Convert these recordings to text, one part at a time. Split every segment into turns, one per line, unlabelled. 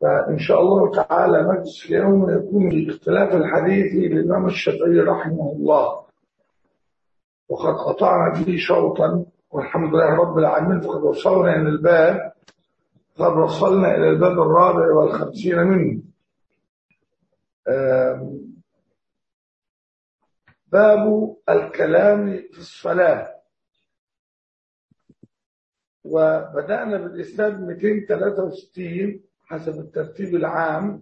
فإن شاء الله تعالى مجلس اليوم يكون الاختلاف الحديثي للإمام الشافعي رحمه الله وقد قطعنا به شوطا والحمد لله رب العالمين فقد وصلنا إلى الباب قد وصلنا إلى الباب الرابع والخمسين منه باب الكلام في الصلاة وبدأنا بالإسناد 263 حسب الترتيب العام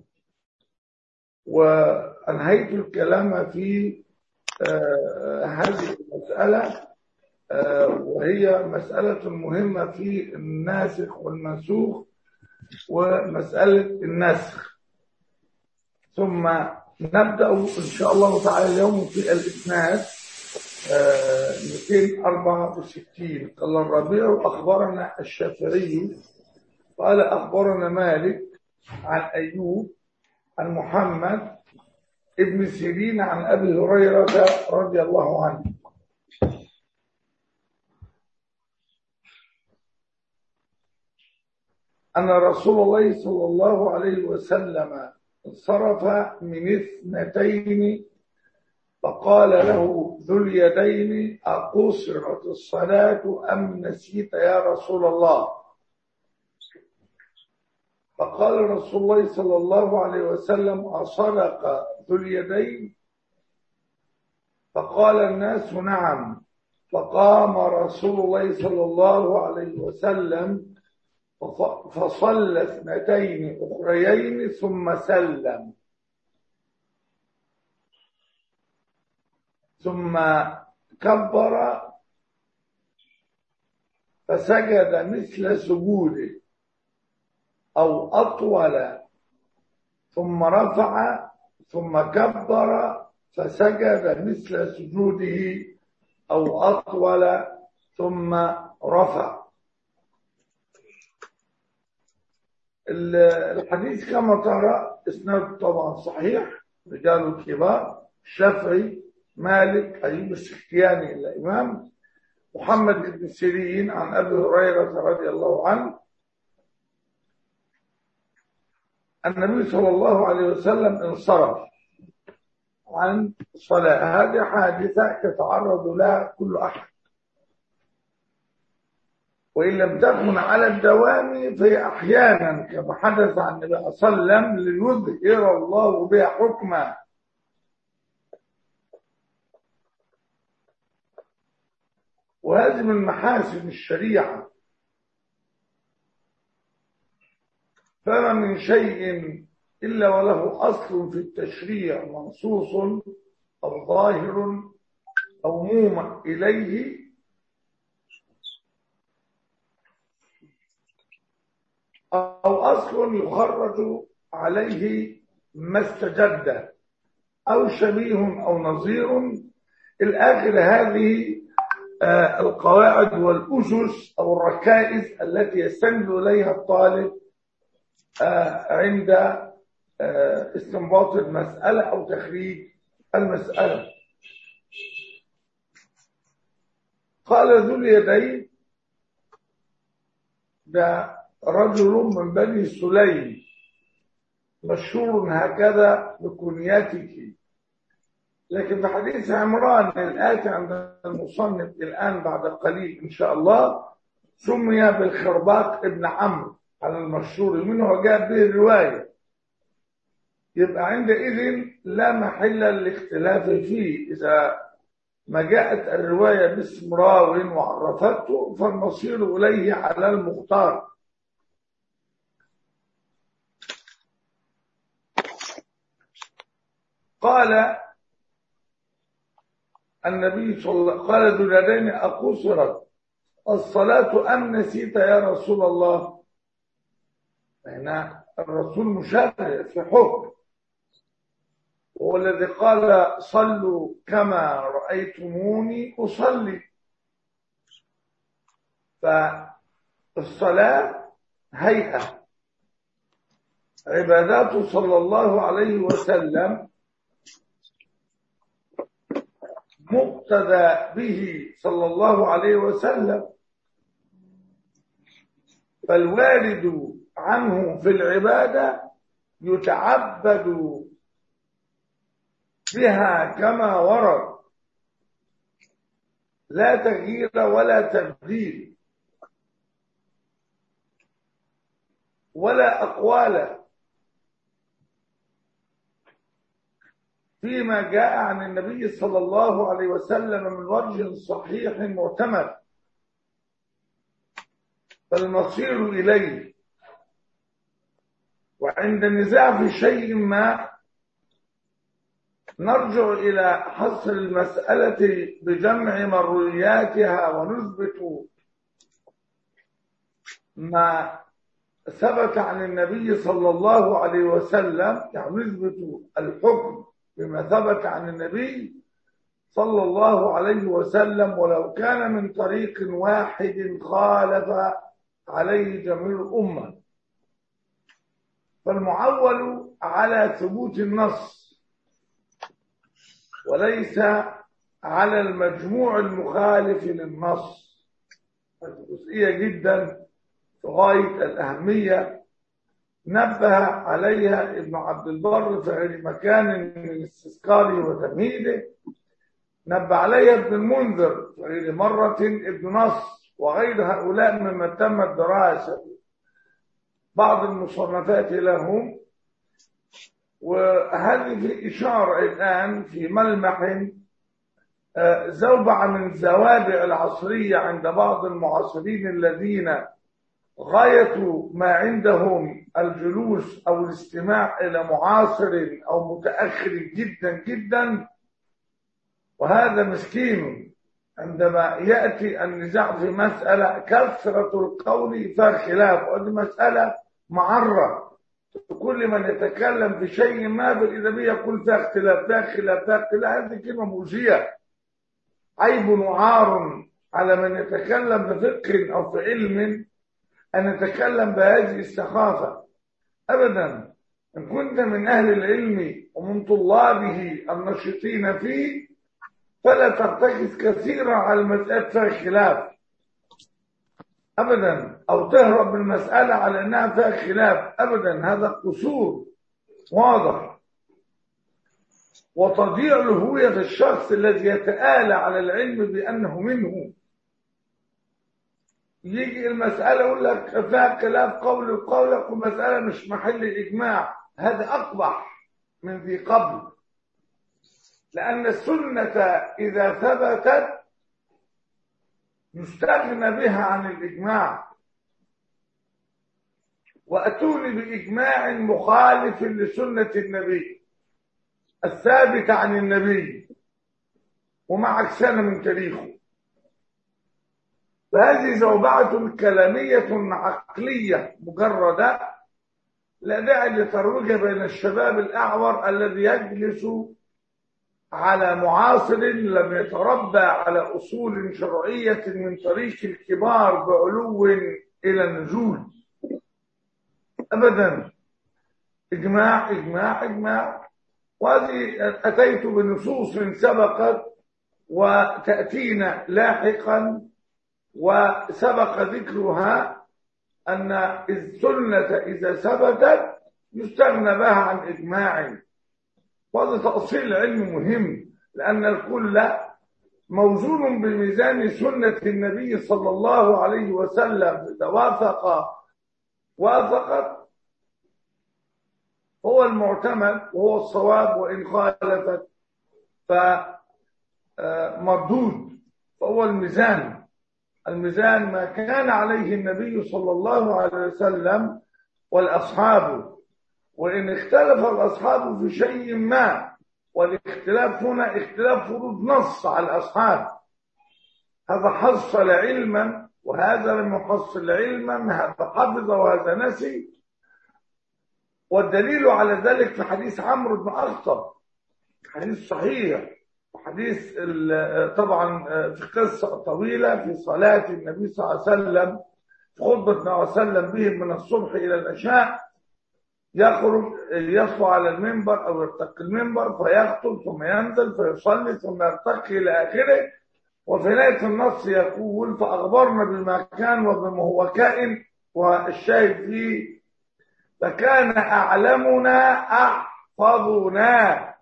وأنهيت الكلام في آه هذه المسألة آه وهي مسألة مهمة في الناسخ والمنسوخ ومسألة النسخ ثم نبدأ إن شاء الله تعالى اليوم في الإسناد آه 264 قال الربيع أخبرنا الشافعي قال أخبرنا مالك عن أيوب عن محمد ابن سيرين عن أبي هريرة رضي الله عنه أن رسول الله صلى الله عليه وسلم انصرف من اثنتين فقال له ذو اليدين أقصرت الصلاة أم نسيت يا رسول الله فقال رسول الله صلى الله عليه وسلم أصدق ذو اليدين فقال الناس نعم فقام رسول الله صلى الله عليه وسلم فصلى اثنتين أخريين ثم سلم ثم كبر فسجد مثل سجوده أو أطول ثم رفع ثم كبر فسجد مثل سجوده أو أطول ثم رفع الحديث كما ترى اسناد طبعا صحيح رجال الكبار الشافعي مالك أيوب السختياني الإمام محمد بن سيرين عن أبي هريرة رضي الله عنه النبي صلى الله عليه وسلم انصرف عن الصلاة هذه حادثة يتعرض لها كل أحد وإن لم تكن على الدوام فهي أحيانا كما حدث عن النبي صلى الله عليه وسلم ليظهر الله بها حكما وهذه من محاسن الشريعة فما من شيء إلا وله أصل في التشريع منصوص أو ظاهر أو مومع إليه أو أصل يخرج عليه ما استجد أو شبيه أو نظير الآخر هذه آه القواعد والأسس أو الركائز التي يستند إليها الطالب آه عند آه استنباط المسألة أو تخريج المسألة قال ذو اليدين ده رجل من بني سليم مشهور هكذا بكنيته لكن في حديث عمران الآتي عند المصنف الآن بعد قليل إن شاء الله سمي بالخرباق ابن عمرو على المشهور منه جاء به الرواية يبقى عندئذ لا محل للاختلاف فيه إذا ما جاءت الرواية باسم راو وعرفته فالمصير إليه على المختار قال النبي صلى الله عليه وسلم قال ذو اليدين أقصرت الصلاة أم نسيت يا رسول الله هنا الرسول مشرع في حكم هو الذي قال صلوا كما رأيتموني أصلي فالصلاة هيئة عبادات صلى الله عليه وسلم مقتدى به صلى الله عليه وسلم فالوارد عنه في العبادة يتعبد بها كما ورد لا تغيير ولا تبديل ولا أقوال فيما جاء عن النبي صلى الله عليه وسلم من وجه صحيح معتمد فالمصير إليه وعند النزاع في شيء ما نرجع إلى حصر المسألة بجمع مروياتها ونثبت ما ثبت عن النبي صلى الله عليه وسلم يعني نثبت الحكم بما ثبت عن النبي صلى الله عليه وسلم ولو كان من طريق واحد خالف عليه جميع الأمة فالمعول على ثبوت النص وليس على المجموع المخالف للنص جزئية جدا في غاية الأهمية نبه عليها ابن عبد البر في مكان من استذكاره وتمهيده نبه عليها ابن المنذر في غير مرة ابن نصر وغير هؤلاء ممن تمت دراسة بعض المصنفات لهم وهذه في إشارة الآن في ملمح زوبعة من زوابع العصرية عند بعض المعاصرين الذين غاية ما عندهم الجلوس أو الاستماع إلى معاصر أو متأخر جدا جدا وهذا مسكين عندما يأتي النزاع في مسألة كثرة القول فخلاف وهذه مسألة معرة كل من يتكلم في شيء ما بالإدبية يقول فيها اختلاف فيها خلاف فيها اختلاف هذه كلمة مؤذية عيب وعار على من يتكلم بفقه أو في علم أن يتكلم بهذه السخافة أبدا إن كنت من أهل العلم ومن طلابه النشطين فيه فلا ترتكز كثيرا على المسألة فيها خلاف ابدا او تهرب من المساله على انها فيها خلاف ابدا هذا قصور واضح وتضيع لهوية الشخص الذي يتآلى على العلم بأنه منه يجي المسألة يقول لك فيها خلاف قول وقولك ومسألة مش محل إجماع هذا أقبح من ذي قبل لأن السنة إذا ثبتت يستغنى بها عن الإجماع وأتوني بإجماع مخالف لسنة النبي الثابت عن النبي ومع عكسنا من تاريخه فهذه زوبعة كلامية عقلية مجردة لا داعي لترويجها بين الشباب الأعور الذي يجلس على معاصر لم يتربى على أصول شرعية من طريق الكبار بعلو إلى النزول أبدا إجماع إجماع إجماع وهذه أتيت بنصوص سبقت وتأتينا لاحقا وسبق ذكرها أن السنة إذا ثبتت يستغنى بها عن إجماع وهذا تأصيل العلم مهم لأن الكل موزون بميزان سنة النبي صلى الله عليه وسلم إذا وافق وافقت هو المعتمد وهو الصواب وإن خالفت فمردود فهو الميزان الميزان ما كان عليه النبي صلى الله عليه وسلم والأصحاب وإن اختلف الأصحاب في شيء ما والاختلاف هنا اختلاف فروض نص على الأصحاب هذا حصل علما وهذا لم يحصل علما هذا حفظ وهذا نسي والدليل على ذلك في حديث عمرو بن أخطب حديث صحيح حديث طبعا في قصة طويلة في صلاة النبي صلى الله عليه وسلم في خطبة النبي صلى الله عليه وسلم بهم من الصبح إلى العشاء يخرج يصفو على المنبر او يرتقي المنبر فيخطب ثم ينزل فيصلي ثم يرتقي الى اخره وفي نهايه النص يقول فاخبرنا بما كان وبما هو كائن والشاهد فيه فكان أعلمنا أحفظنا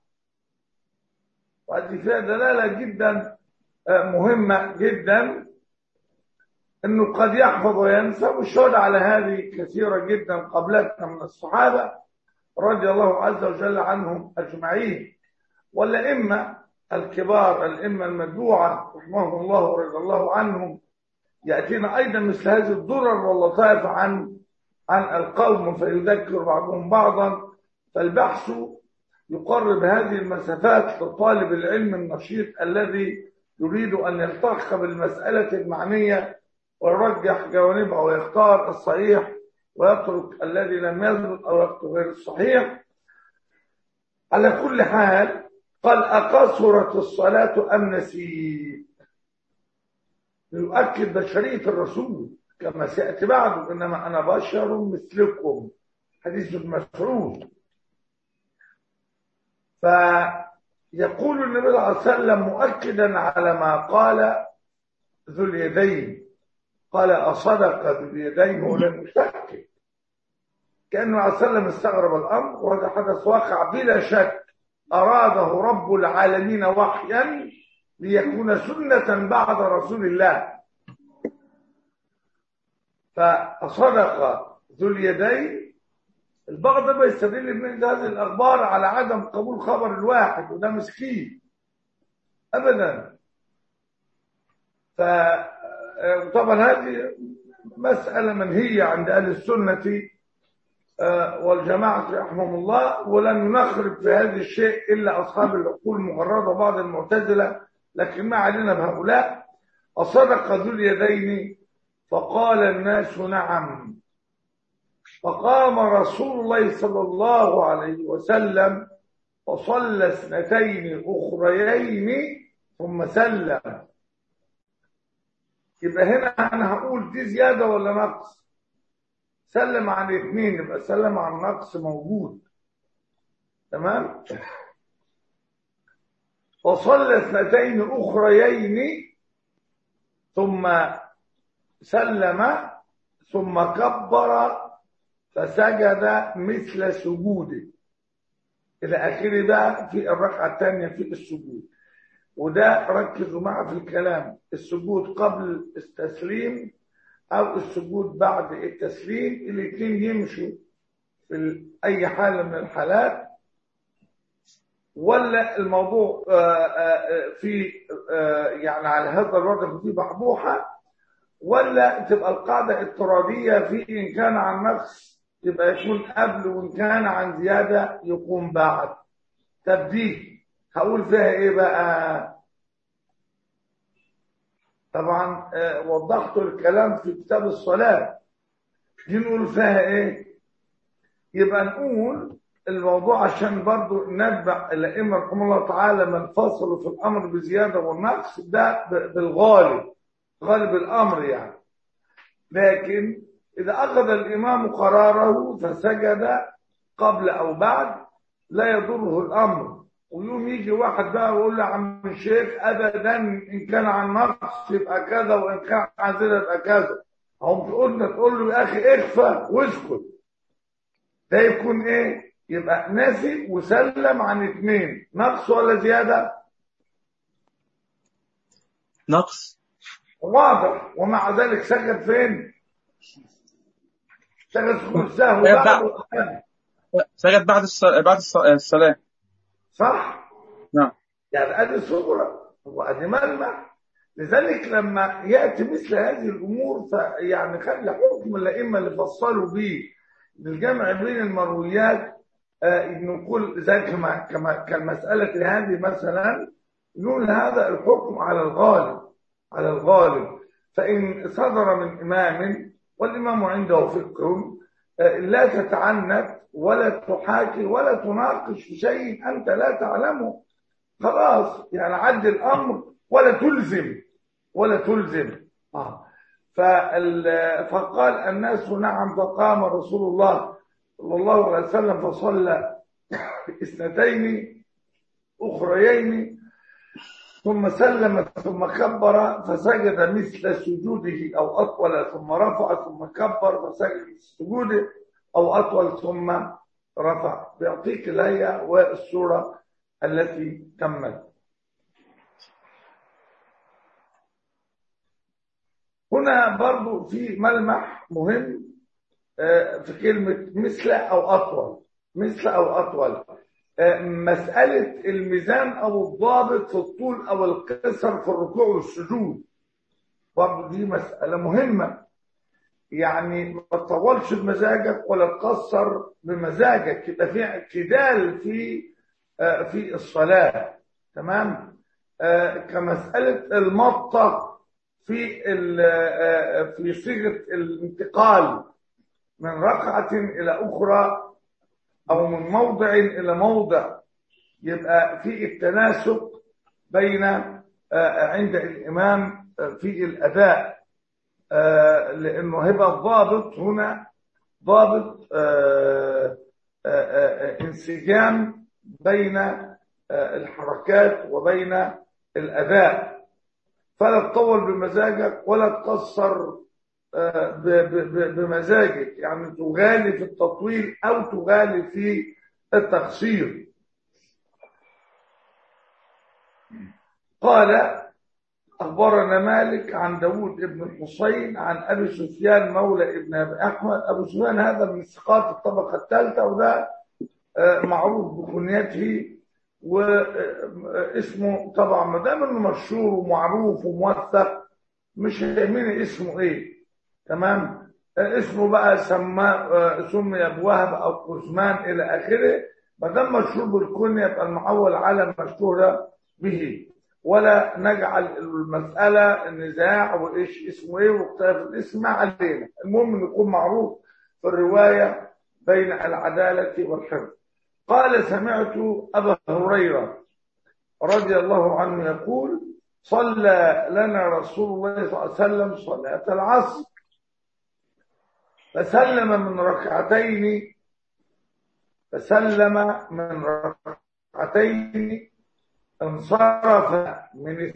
وهذه فيها دلالة جدا مهمة جدا انه قد يحفظ وينسى والشهود على هذه كثيرة جدا قبلتنا من الصحابة رضي الله عز وجل عنهم اجمعين والائمة الكبار الائمة المدعوة رحمهم الله ورضي الله عنهم يأتينا أيضا مثل هذه الضرر واللطائف عن عن القوم فيذكر بعضهم بعضا فالبحث يقرب هذه المسافات لطالب العلم النشيط الذي يريد أن يلتحق بالمسألة المعنية ويرجح جوانبها ويختار الصحيح ويترك الذي لم يثبت أو يكتب غير الصحيح على كل حال قال أقصرت الصلاة أم نسيت يؤكد بشرية الرسول كما سيأتي بعده إنما أنا بشر مثلكم حديث مسعود فيقول النبي صلى الله عليه وسلم مؤكدا على ما قال ذو اليدين قال أصدق ذو اليدين ولم يشكك كأنه عليه وسلم استغرب الأمر وهذا حدث واقع بلا شك أراده رب العالمين وحيا ليكون سنة بعد رسول الله فصدق ذو اليدين البعض بيستدل من هذه الأخبار على عدم قبول خبر الواحد وده مسكين أبدا فطبعا هذه مسألة منهية عند أهل السنة والجماعة رحمهم الله ولن نخرب في هذا الشيء إلا أصحاب العقول المغرضة بعض المعتزلة لكن ما علينا بهؤلاء أصدق ذو اليدين فقال الناس نعم فقام رسول الله صلى الله عليه وسلم وصلى اثنتين أخريين ثم سلم يبقى هنا أنا هقول دي زيادة ولا نقص سلم عن اثنين يبقى سلم عن نقص موجود تمام وصلى اثنتين أخريين ثم سلم ثم كبر فسجد مثل سجوده إلى آخره ده في الركعة الثانية في السجود وده ركزوا معه في الكلام السجود قبل التسليم أو السجود بعد التسليم الاثنين يمشوا في أي حالة من الحالات ولا الموضوع في يعني على هذا الوضع في بحبوحة ولا تبقى القاعدة اضطرابية في إن كان عن نقص يبقى يكون قبل وإن كان عن زيادة يكون بعد تبديل هقول فيها إيه بقى طبعا وضحت الكلام في كتاب الصلاة دي نقول فيها إيه يبقى نقول الموضوع عشان برضو نتبع الأئمة رحمه الله تعالى من فصلوا في الأمر بزيادة والنقص ده بالغالب غالب الأمر يعني لكن إذا أخذ الإمام قراره فسجد قبل أو بعد لا يضره الأمر ويوم يجي واحد بقى ويقول له عم الشيخ أبدا إن كان عن نقص يبقى كذا وإن كان عن زيادة يبقى كذا هم قلنا تقول له يا أخي اخفى واسكت ده يكون إيه؟ يبقى ناسي وسلم عن اثنين نقص ولا زيادة؟
نقص
واضح ومع ذلك سجد فين؟ سجد في السهو
بعد-
بعد
سجد بعد الصلاة بعد الص- الصلاة
صح؟
نعم
يعني ادي صورة وادي ملمح لذلك لما ياتي مثل هذه الامور فيعني خلي حكم الائمه اللي فصلوا به بالجمع بين المرويات آه نقول زي كما كما كالمساله هذه مثلا نقول هذا الحكم على الغالب على الغالب فان صدر من امام والامام عنده فقه آه لا تتعنت ولا تحاكي ولا تناقش في شيء انت لا تعلمه خلاص يعني عد الامر ولا تلزم ولا تلزم آه. فال- فقال الناس نعم فقام رسول الله صلى الله عليه وسلم فصلى اثنتين اخريين ثم سلم ثم كبر فسجد مثل سجوده او اطول ثم رفع ثم كبر فسجد مثل سجوده أو أطول ثم رفع بيعطيك الهيئة والصورة التي تمت هنا برضو في ملمح مهم آه، في كلمة مثل أو أطول مثل أو أطول آه، مسألة الميزان أو الضابط في الطول أو القصر في الركوع والسجود برضو دي مسألة مهمة يعني ما تطولش بمزاجك ولا تقصر بمزاجك يبقى في اعتدال في آه، في الصلاة تمام آه، كمسألة المطة في ال- آه، في صيغة الانتقال من ركعة إلى أخرى أو من موضع إلى موضع يبقى في التناسق بين آه، عند الإمام آه، في الأداء آه، لأنه هيبقى الضابط هنا ضابط آه، آه، آه، انسجام بين آه، الحركات وبين الأداء فلا تطول بمزاجك ولا تقصر آه، ب- ب- ب- بمزاجك يعني تغالي في التطويل أو تغالي في التقصير قال أخبرنا مالك عن داود بن الحصين عن أبي سفيان مولى ابن أبي أحمد أبو سفيان هذا من ثقات الطبقة الثالثة وده آه، معروف بكنيته واسمه طبعا ما دام انه مشهور ومعروف وموثق مش هيهمني اسمه ايه تمام آه، اسمه بقى سمى آه، سمي بوهب او قزمان الى اخره ما دام مشهور بالكنيه يبقى المعول على مشهوره به ولا نجعل المسألة النزاع وإيش اسمه إيه واختلاف الاسم ما علينا المهم إنه يكون معروف في الرواية بين العدالة والحفظ قال سمعت أبا هريرة رضي الله عنه يقول صلى لنا رسول الله صلى الله عليه وسلم صلاة العصر فسلم من ركعتين فسلم من ركعتين انصرف من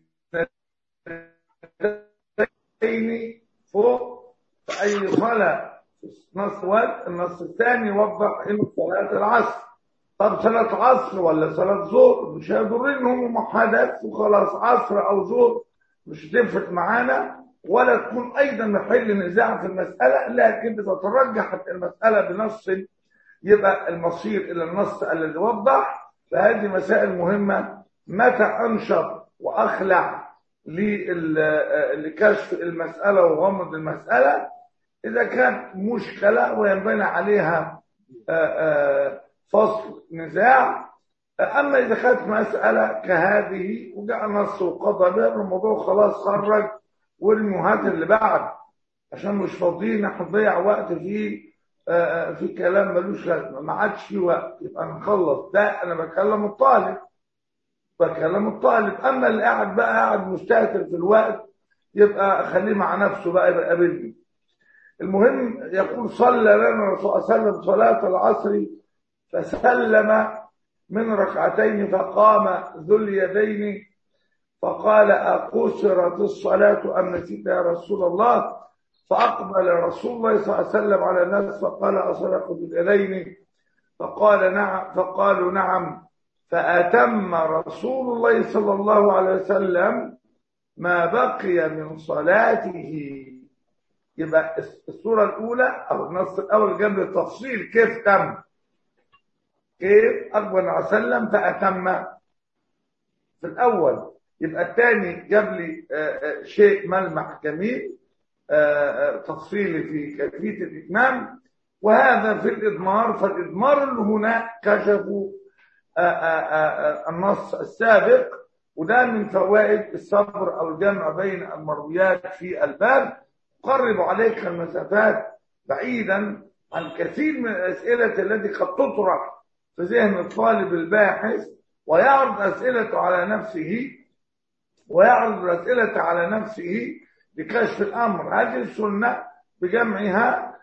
اثنتين فوق في أي صلاة نص واحد النص الثاني يوضح إنه صلاة العصر طب صلاة عصر ولا صلاة ظهر مش هيضر إنهم حدث وخلاص عصر أو ظهر مش هتفرق معانا ولا تكون أيضا محل نزاع في المسألة لكن إذا ترجحت المسألة بنص يبقى المصير إلى النص الذي وضح فهذه مسائل مهمة متى أنشط وأخلع لل- لكشف المسألة وغمض المسألة إذا كانت مشكلة وينبني عليها آه، آه، فصل نزاع أما إذا كانت مسألة كهذه وجاء نص وقضى بها الموضوع خلاص خرج وارمي وهات اللي بعد عشان مش فاضيين هنضيع وقت في آه، آه، في كلام ملوش لازمه ما عادش في وقت يبقى نخلص ده انا بكلم الطالب بكلم الطالب اما اللي قاعد بقى قاعد مستهتر في الوقت يبقى خليه مع نفسه بقى يبقى قابلني المهم يقول صلى لنا الرسول صلى الله عليه وسلم صلاه العصر فسلم من ركعتين فقام ذو اليدين فقال أقصرت الصلاة أم نسيت يا رسول الله فأقبل رسول الله صلى الله عليه وسلم على الناس فقال أصدق باليدين فقال نعم فقالوا نعم فأتم رسول الله صلى الله عليه وسلم ما بقي من صلاته يبقى الصورة الأولى أو النص الأول جنب التفصيل كيف تم كيف أقبل عليه وسلم فأتم في الأول يبقى الثاني جاب لي آه، آه، شيء ملمح جميل آه، آه، تفصيلي في كيفية الإتمام وهذا في الإضمار فالإضمار اللي هنا كشفوا آه، آه، آه، النص السابق وده من فوائد الصبر أو الجمع بين المرويات في الباب قرب عليك المسافات بعيدا عن كثير من الأسئلة التي قد تطرح في ذهن الطالب الباحث ويعرض أسئلته على نفسه ويعرض الأسئلة على نفسه لكشف الأمر هذه السنة بجمعها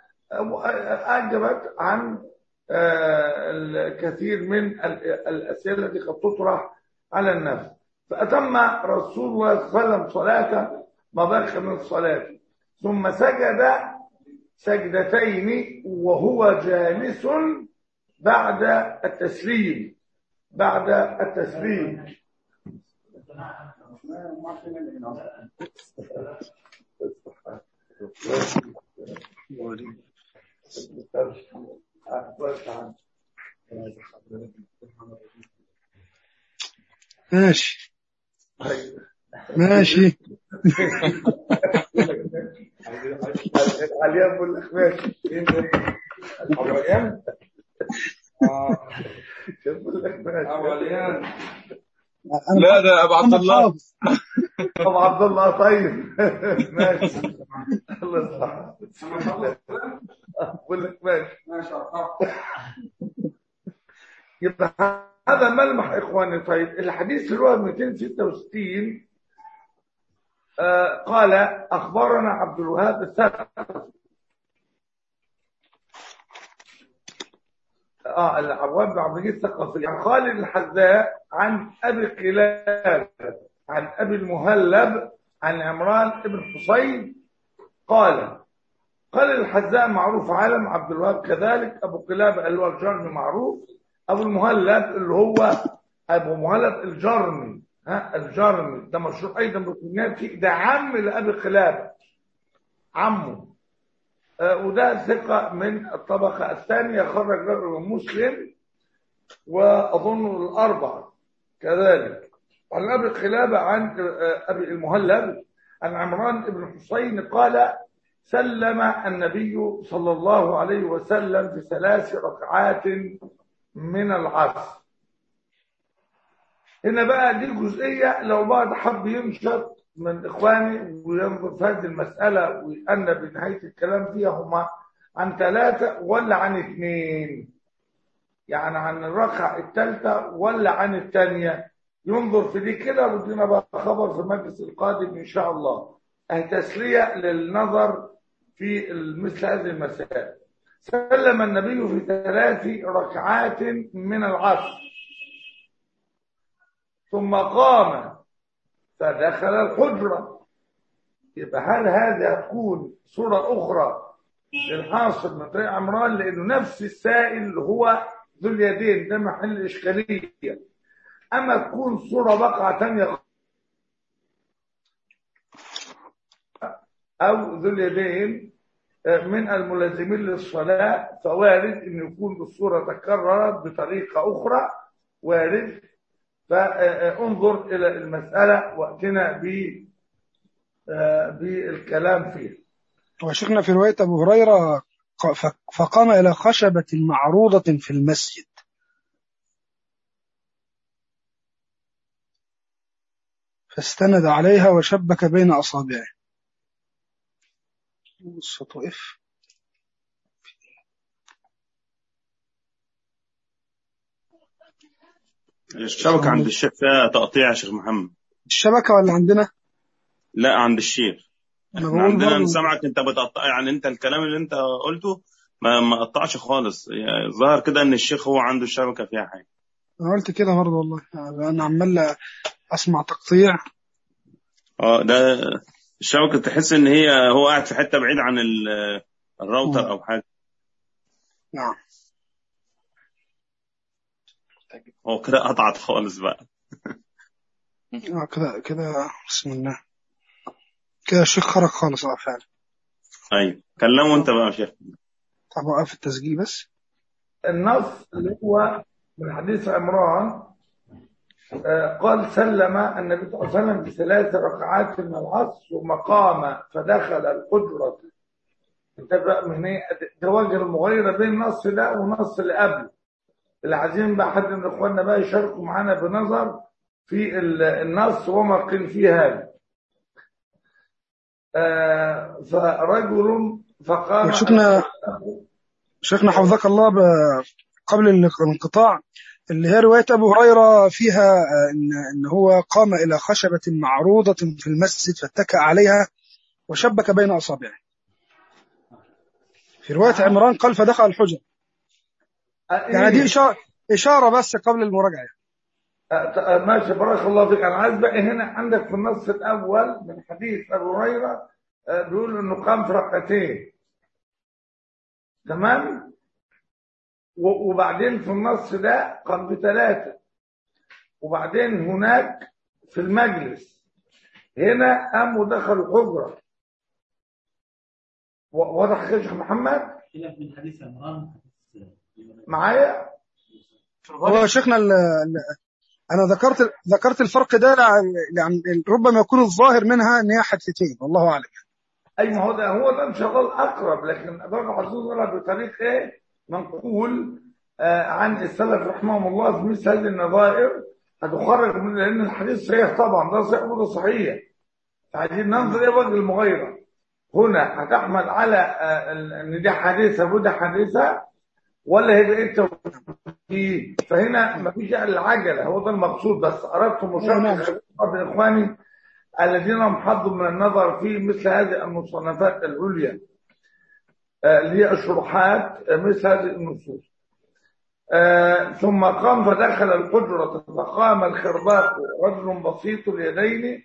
أجبت عن آه، الكثير من ال- الأسئلة التي قد تطرح على النفس فأتم رسول الله صلى الله عليه وسلم صلاته ما بقي من صلاته ثم سجد سجدتين وهو جالس بعد التسليم بعد التسليم
ماشي ماشي
عليان ابو الاخماس عليان ابو الاخماس
أنا
لا ده ابو عبد
محمد
الله
حافظ.
ابو عبد الله طيب ماشي الله يصلح ابو الاخماس يبقى هذا ملمح اخواني طيب الحديث اللي هو 266 آه قال اخبرنا عبد الوهاب الثقفي اه العوام بن عبد المجيد الثقفي عن خالد الحذاء عن ابي قلاب عن ابي المهلب عن عمران بن حصين قال قال الحذاء معروف عالم عبد الوهاب كذلك ابو قلاب اللي هو الجرمي معروف ابو المهلب اللي هو ابو مهلب الجرمي ها الجرمي ده مشهور ايضا بالكنيات ده عم لابي قلاب عمه آه، وده ثقة من الطبقة الثانية خرج له مسلم وأظن الأربعة كذلك عن أبي قلابة عن آه، أبي المهلب عن عمران بن حسين قال سلم النبي صلى الله عليه وسلم في ثلاث ركعات من العصر هنا بقى دي الجزئية لو بعض حب ينشط من إخواني وينظر في هذه المسألة وأن بنهاية الكلام فيها هما عن ثلاثة ولا عن اثنين يعني عن الركعة الثالثة ولا عن الثانية ينظر في دي كده ودينا بقى خبر في المجلس القادم إن شاء الله أهي تسلية للنظر في مثل هذه المسائل سلم النبي في ثلاث ركعات من العصر ثم قام فدخل الحجرة يبقى هل هذا هتكون صورة أخرى للحاصل من طريق عمران لأنه نفس السائل هو ذو اليدين ده محل إشكالية أما تكون صورة بقعة تانية أو ذو اليدين من الملازمين للصلاة فوارد أن يكون الصورة تكررت بطريقة أخرى وارد فانظر إلى المسألة وقتنا ب بالكلام فيها
وشيخنا في رواية أبو هريرة ق- ف- فقام إلى خشبة معروضة في المسجد فاستند عليها وشبك بين أصابعه الصوت وقف
الشبكة عند الشيخ فيها تقطيع يا شيخ محمد
الشبكة ولا عندنا؟
لا عند الشيخ
أنا
احنا
بقول
عندنا
برضه
سامعك انت بتقطع يعني انت الكلام اللي انت قلته ما ما قطعش خالص يعني ظهر كده ان الشيخ هو عنده الشبكة فيها حاجة
أنا قلت كده برضه والله يعني أنا عمال أسمع تقطيع
اه ده الشبكة تحس ان هي هو قاعد في حتة بعيد عن ال- الراوتر او حاجة
نعم
هو كده قطعت خالص بقى
آه كده كده بسم الله كده الشيخ خرج خالص اه فعلا
ايوه كلمه انت بقى يا شيخ
طب وقف التسجيل بس
النص اللي هو من حديث عمران آه، قال سلم النبي صلى الله عليه وسلم بثلاث ركعات من العصر ثم قام فدخل الحجرة انتبه من هنا ده وجه المغايرة بين النص ده والنص اللي قبله اللي عايزين بقى حد من اخواننا بقى يشاركوا معانا بنظر في ال- النص وما قيل فيه هذا آه، فرجل فقام
شفنا شيخنا حفظك الله ب- قبل الانقطاع اللي هي رواية أبو هريرة فيها آه، إن, إن هو قام إلى خشبة معروضة في المسجد فاتكأ عليها وشبك بين أصابعه في رواية عمران قال فدخل الحجر يعني دي إشارة, إشارة بس قبل المراجعة
آه، ماشي بارك الله فيك انا عايز بقى هنا عندك في النص الاول من حديث ابو هريره آه، بيقول انه قام في ركعتين تمام و- وبعدين في النص ده قام بثلاثة وبعدين هناك في المجلس هنا قاموا دخلوا حجرة و- واضح يا شيخ محمد
خلاف من حديث عمران حديث
معايا
هو شيخنا ال- ال- انا ذكرت ذكرت الفرق ده لع- يعني ربما يكون الظاهر منها ان هي حادثتين والله اعلم
اي ما هو ده هو ده ان شاء الله الاقرب لكن برضه عايزين نقولها بطريق ايه منقول آه عن السلف رحمهم الله في مثل هذه النظائر هتخرج من لان الحديث صحيح طبعا ده صحيح وده صحيح فعايزين ننظر ايه وجه المغيره هنا هتحمل على آه ال- ان دي حادثه وده حادثه ولا هيبقى انت فيه فهنا مفيش العجله هو ده المقصود بس اردت مشاركه بعض اخواني الذين هم حظوا من النظر في مثل هذه المصنفات العليا آه، اللي هي الشروحات آه، مثل هذه النصوص آه، ثم قام فدخل الحجرة فقام الخرباق رجل بسيط اليدين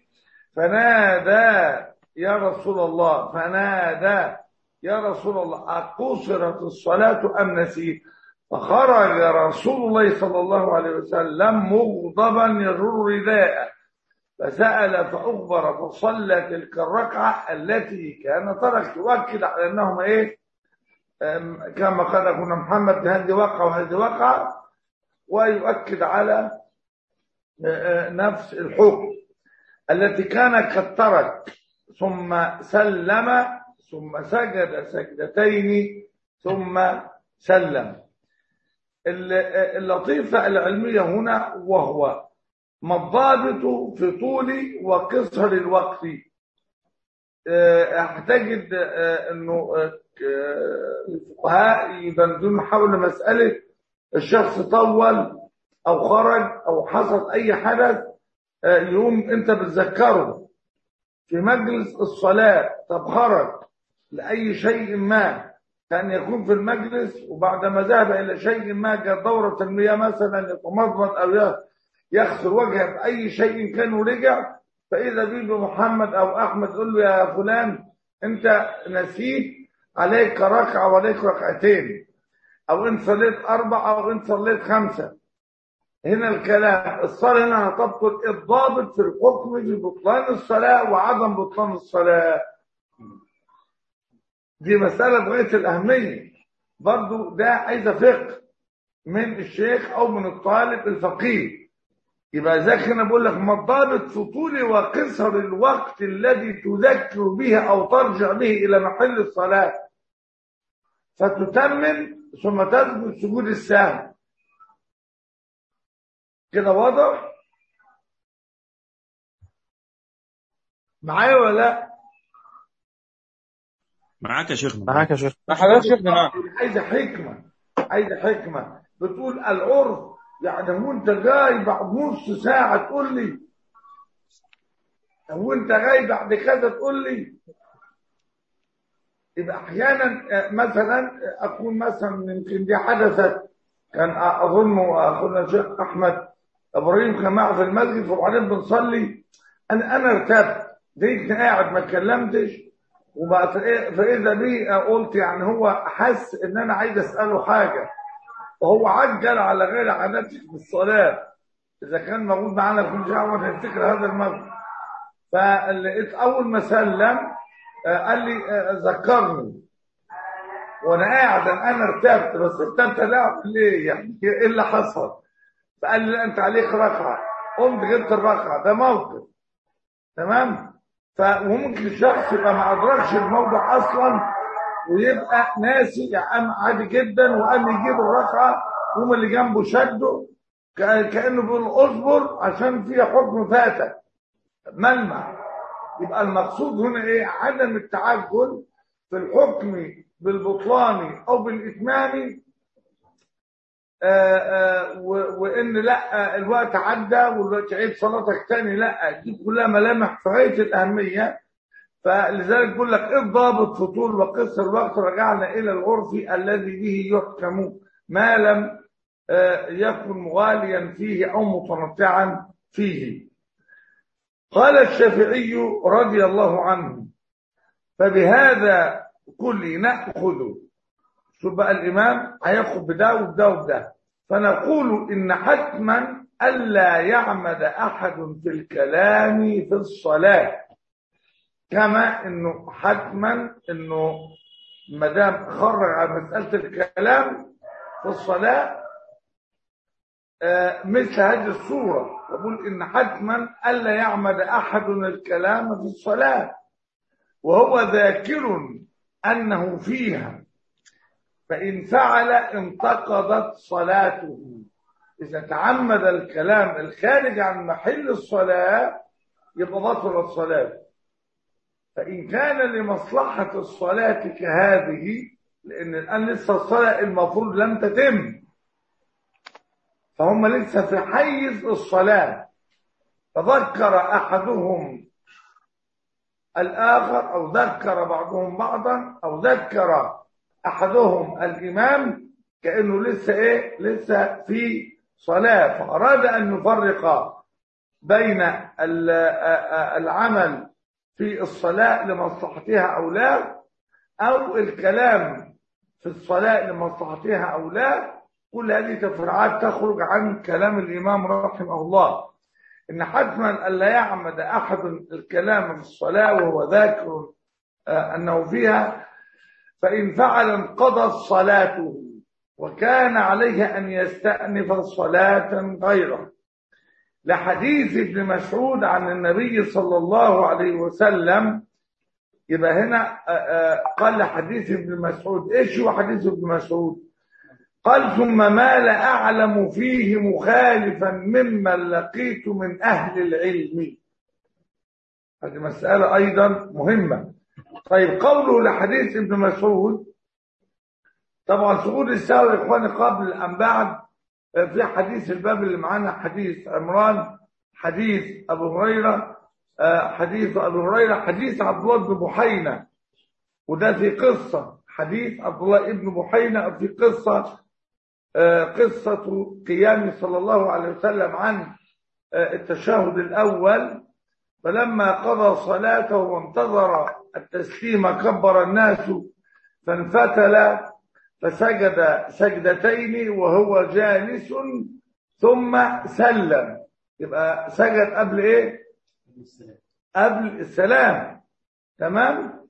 فنادى يا رسول الله فنادى يا رسول الله أقصرت الصلاة أم نسيت فخرج رسول الله صلى الله عليه وسلم مغضبا يجر رداءه فسأل فأخبر فصلى تلك الركعة التي كان ترك تؤكد على أنهم إيه أم، كما قال أخونا محمد هذه وقعة وهذه وقعة ويؤكد على آه، آه، نفس الحكم التي كان قد ترك ثم سلم ثم سجد سجدتين ثم سلم ال- آه، اللطيفة العلمية هنا وهو ما الضابط في طول وقصر الوقت آه، هتجد آه، انه آه، آه، الفقهاء يبندون حول مسألة الشخص طول او خرج او حصل اي حدث آه، يقوم انت بتذكره في مجلس الصلاة طب خرج لأي شيء ما كان يكون في المجلس وبعدما ذهب إلى شيء ما جاء دورة المياه مثلا يتمضمض أو يغسل وجهه بأي شيء كان ورجع فإذا بيه محمد أو أحمد يقول له يا فلان أنت نسيت عليك ركعة وعليك ركعتين أو إن صليت أربعة أو إن صليت خمسة هنا الكلام الصلاة هنا هتبطل الضابط في الحكم في بطلان الصلاة وعدم بطلان الصلاة دي مسألة بغاية الأهمية برضو ده عايزة فقه من الشيخ أو من الطالب الفقيه يبقى ذاك هنا بقول لك ما الضابط في طول وقصر الوقت الذي تذكر به أو ترجع به إلى محل الصلاة فتتمم ثم تسجد سجود السهو كده واضح معايا ولا لا
معاك يا شيخنا
معاك يا شيخ حضرتك شيخنا نعم
عايزه حكمه عايزه حكمه بتقول العرف يعني هو انت جاي بعد نص ساعه تقول لي هو انت جاي بعد كذا تقول لي يبقى احيانا آه، مثلا آه، اكون مثلا يمكن دي حدثت كان اظن اخونا الشيخ احمد ابراهيم كان معه في المسجد وبعدين بنصلي انا انا ارتبت لقيتني قاعد ما اتكلمتش وبقى فاذا بي قلت يعني هو حس ان انا عايز اساله حاجه وهو عجل على غير عادته في الصلاه اذا كان موجود معانا في كل شيء هنفتكر هذا الموقف فلقيت اول ما سلم آه، قال لي آه، ذكرني وانا قاعد انا ارتبت بس ارتبت لا ليه يعني ايه اللي حصل فقال لي لا انت عليك ركعه قمت جبت الركعه ده موقف تمام فممكن الشخص يبقى ما ادركش الموضوع اصلا ويبقى ناسي يعني عادي جدا وقام يجيب الركعه يوم اللي جنبه شده كأ- كانه بيقول اصبر عشان في حكم فاتك ملمح يبقى المقصود هنا ايه عدم التعجل في الحكم بالبطلان او بالاتمام آه، آه، و- وان لا الوقت عدى والوقت عيد صلاتك تاني لا دي كلها ملامح في غايه الاهميه فلذلك بقول لك ايه الضابط في طول وقصر الوقت رجعنا الى العرف الذي به يحكم ما لم آه، يكن مغاليا فيه او متنطعا فيه قال الشافعي رضي الله عنه فبهذا كل ناخذ شوف بقى الإمام هياخد بده وبده وبده فنقول إن حتما ألا يعمد أحد في الكلام في الصلاة كما إنه حتما إنه ما دام خرج على مسألة الكلام في الصلاة آه، مثل هذه الصورة يقول إن حتما ألا يعمد أحد الكلام في الصلاة وهو ذاكر أنه فيها فإن فعل انتقضت صلاته إذا تعمد الكلام الخارج عن محل الصلاة يبقى بطلت صلاته فإن كان لمصلحة الصلاة كهذه لأن الآن لسه الصلاة المفروض لم تتم فهم لسه في حيز الصلاة فذكر أحدهم الآخر أو ذكر بعضهم بعضا أو ذكر أحدهم الإمام كأنه لسه إيه لسه في صلاة فأراد أن يفرق بين ال- العمل في الصلاة لمصلحتها أو لا أو الكلام في الصلاة لمصلحتها أو لا كل هذه تفرعات تخرج عن كلام الإمام رحمه الله إن حتما ألا يعمد أحد الكلام في الصلاة وهو ذاكر آه، أنه فيها فإن فعل انقضت صلاته وكان عليه أن يستأنف صلاة غيره لحديث ابن مسعود عن النبي صلى الله عليه وسلم يبقى هنا آه، آه، قال حديث ابن مسعود ايش هو حديث ابن مسعود قال ثم ما لا أعلم فيه مخالفا ممن لقيت من أهل العلم هذه مسألة أيضا مهمة طيب قوله لحديث ابن مسعود طبعا سعود السهو يا إخواني قبل أم بعد في حديث الباب اللي معانا حديث عمران حديث أبو هريرة آه، حديث أبو هريرة حديث عبد الله بن بحينة وده في قصة حديث عبد الله بن بحينة في قصة آه، قصة قيام صلى الله عليه وسلم عن آه، التشهد الأول فلما قضى صلاته وانتظر التسليم كبر الناس فانفتل فسجد سجدتين وهو جالس ثم سلم يبقى سجد قبل ايه
السلام
قبل السلام تمام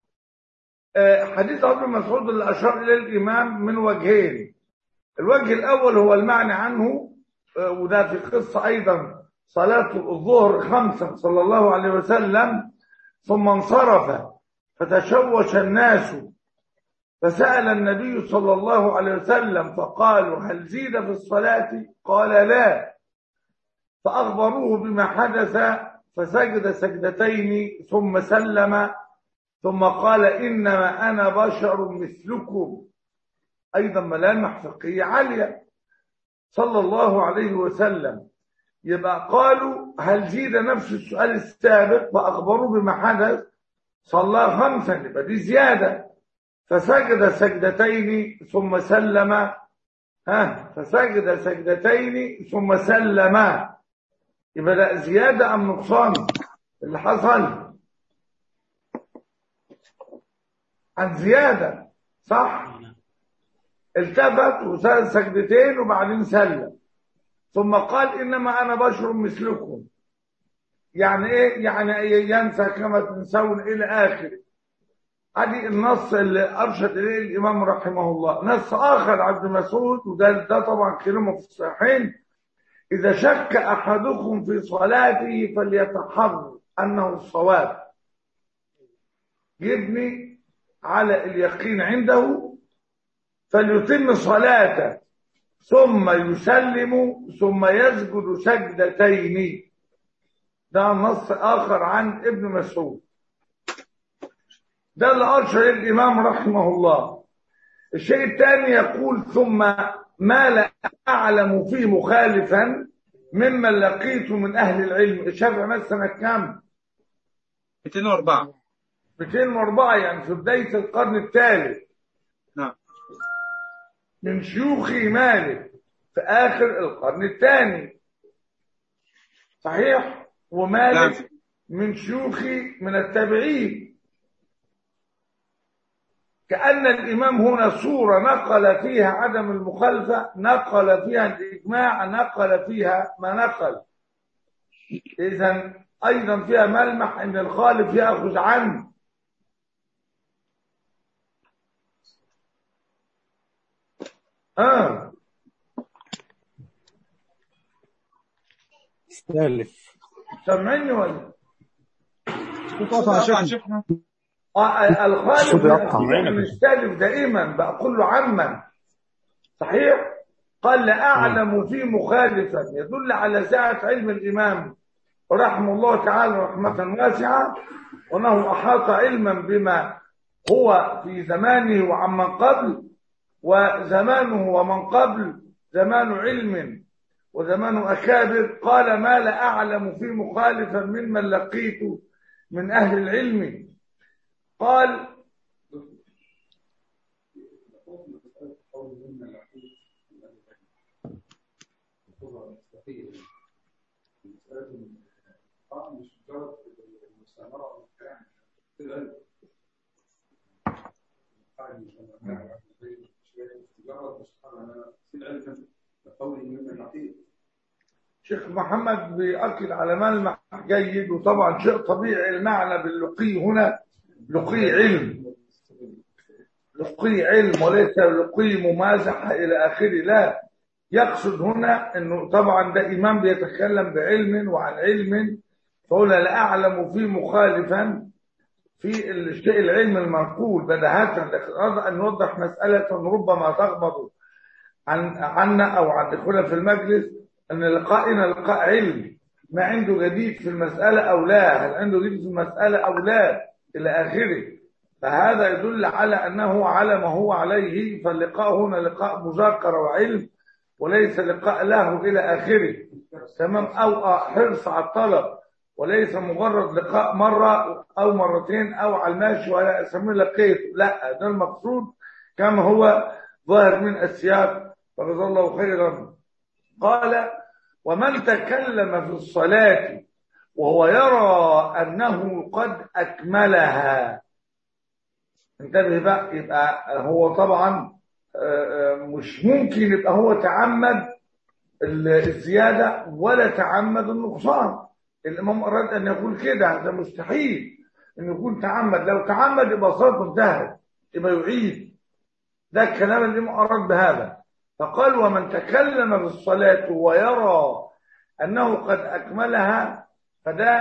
آه، حديث ابن مسعود اللي اشار اليه الامام من وجهين الوجه الاول هو المعنى عنه آه، وده في قصه ايضا صلاه الظهر خمسا صلى الله عليه وسلم ثم انصرف فتشوش الناس فسأل النبي صلى الله عليه وسلم فقالوا هل زيد في الصلاة قال لا فأخبروه بما حدث فسجد سجدتين ثم سلم ثم قال إنما أنا بشر مثلكم أيضا ملامح فقهية عالية صلى الله عليه وسلم يبقى قالوا هل زيد نفس السؤال السابق فأخبروه بما حدث صلى خمسا يبقى دي زيادة فسجد سجدتين ثم سلم ها فسجد سجدتين ثم سلم يبقى ده زيادة أم نقصان اللي حصل عن زيادة صح التفت وسجد سجدتين وبعدين سلم ثم قال إنما أنا بشر مثلكم يعني إيه يعني ينسى كما تنسون إلى آخره ادي النص اللي ارشد اليه الامام رحمه الله نص اخر عبد مسعود وده ده طبعا كلمه في الصحيحين اذا شك احدكم في صلاته فليتحرى انه الصواب يبني على اليقين عنده فليتم صلاته ثم يسلم ثم يسجد سجدتين ده نص اخر عن ابن مسعود ده اللي أرشد الإمام رحمه الله الشيء الثاني يقول ثم ما لا أعلم فيه مخالفا ممن لقيت من أهل العلم الشافعي مات سنة كام؟
204
204 يعني في بداية القرن الثالث
نعم
من شيوخ مالك في آخر القرن الثاني صحيح؟ ومالك
نعم.
من شيوخ من التابعين كأن الإمام هنا صورة نقل فيها عدم المخالفة نقل فيها الإجماع نقل فيها ما نقل إذا أيضا فيها ملمح أن الخالف يأخذ عنه آه
سالف
سامعني ولا
قطع يا شيخ
آه الخالف
الصوت يقطع.
مستلف دائما بقى كله عما صحيح قال لا أعلم في مخالفا يدل على سعة علم الإمام رحمه الله تعالى رحمة واسعة وأنه أحاط علما بما هو في زمانه وعمن قبل وزمانه ومن قبل زمان علم وزمان أكابر قال ما لا أعلم في مخالفا ممن لقيت من أهل العلم قال شيخ محمد بيأكد على ملمح جيد وطبعا شيء طبيعي المعنى باللقي هنا لقي علم لقي علم وليس لقي ممازحة إلى آخره لا يقصد هنا أنه طبعا ده إمام بيتكلم بعلم وعن علم فهنا لا أعلم فيه مخالفا في الشيء العلم المنقول بدهة لكن أراد أن نوضح مسألة ربما تغمض عن عنا أو عن دخولنا في المجلس أن لقائنا لقاء علم ما عنده جديد في المسألة أو لا هل عنده جديد في المسألة أو لا إلى آخره فهذا يدل على أنه على ما هو عليه فاللقاء هنا لقاء مذاكرة وعلم وليس لقاء له إلى آخره تمام أو حرص على الطلب وليس مجرد لقاء مرة أو مرتين أو على الماشي ولا أسميه لقيت لا ده المقصود كما هو ظاهر من السياق فجزا الله خيرا قال ومن تكلم في الصلاة وهو يرى أنه قد أكملها انتبه بقى يبقى هو طبعا مش ممكن يبقى هو تعمد الزيادة ولا تعمد النقصان الإمام أراد أن يقول كده هذا مستحيل أن يكون تعمد لو تعمد يبقى صلاته انتهت يبقى يعيد ده الكلام اللي أراد بهذا فقال ومن تكلم في الصلاة ويرى أنه قد أكملها فده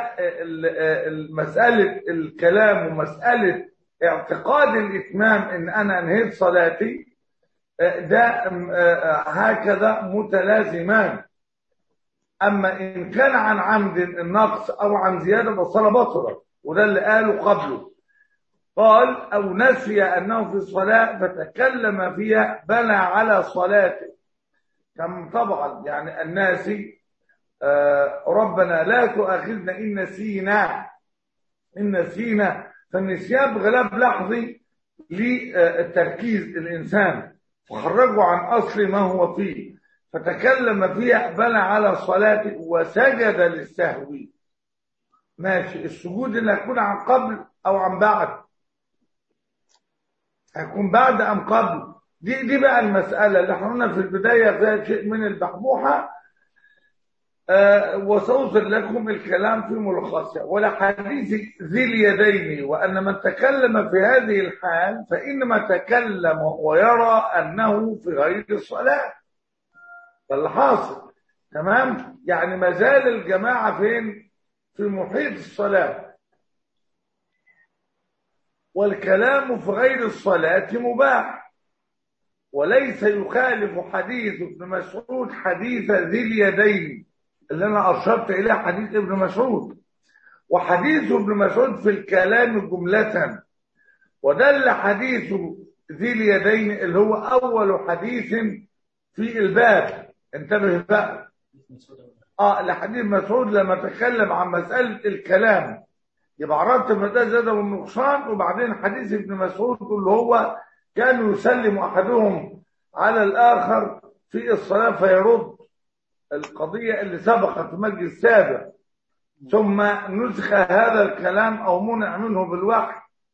مسألة الكلام ومسألة اعتقاد الإتمام إن أنا أنهيت صلاتي ده هكذا متلازمان أما إن كان عن عمد النقص أو عن زيادة فالصلاة بطلة وده اللي قاله قبله قال أو نسي أنه في الصلاة فتكلم فيها بنى على صلاته كم طبعا يعني الناسي ربنا لا تؤاخذنا إن نسينا إن نسينا فالنسيان بغلاب لحظي للتركيز الإنسان فخرجوا عن أصل ما هو فيه فتكلم فيها بنى على صلاته وسجد للسهو ماشي السجود اللي هيكون عن قبل أو عن بعد هيكون بعد أم قبل دي دي بقى المسألة اللي احنا قلنا في البداية فيها شيء من البحبوحة أه وسأوصل لكم الكلام في ملخصها ولحديث ذي اليدين وأن من تكلم في هذه الحال فإنما تكلم ويرى أنه في غير الصلاة فاللي حاصل تمام يعني ما زال الجماعة فين في محيط الصلاة والكلام في غير الصلاة مباح وليس يخالف حديث ابن مسعود حديث ذي اليدين اللي انا اشرت اليه حديث ابن مسعود وحديث ابن مسعود في الكلام جملة ودل حديث ذي اليدين اللي هو اول حديث في الباب انتبه بقى اه لحديث مسعود لما تكلم عن مسألة الكلام يبقى عرفت ان ده زاد والنقصان وبعدين حديث ابن مسعود اللي هو كان يسلم احدهم على الاخر في الصلاه فيرد القضيه اللي سبقت في المجلس السابق ثم نسخ هذا الكلام او منع منه بالوحي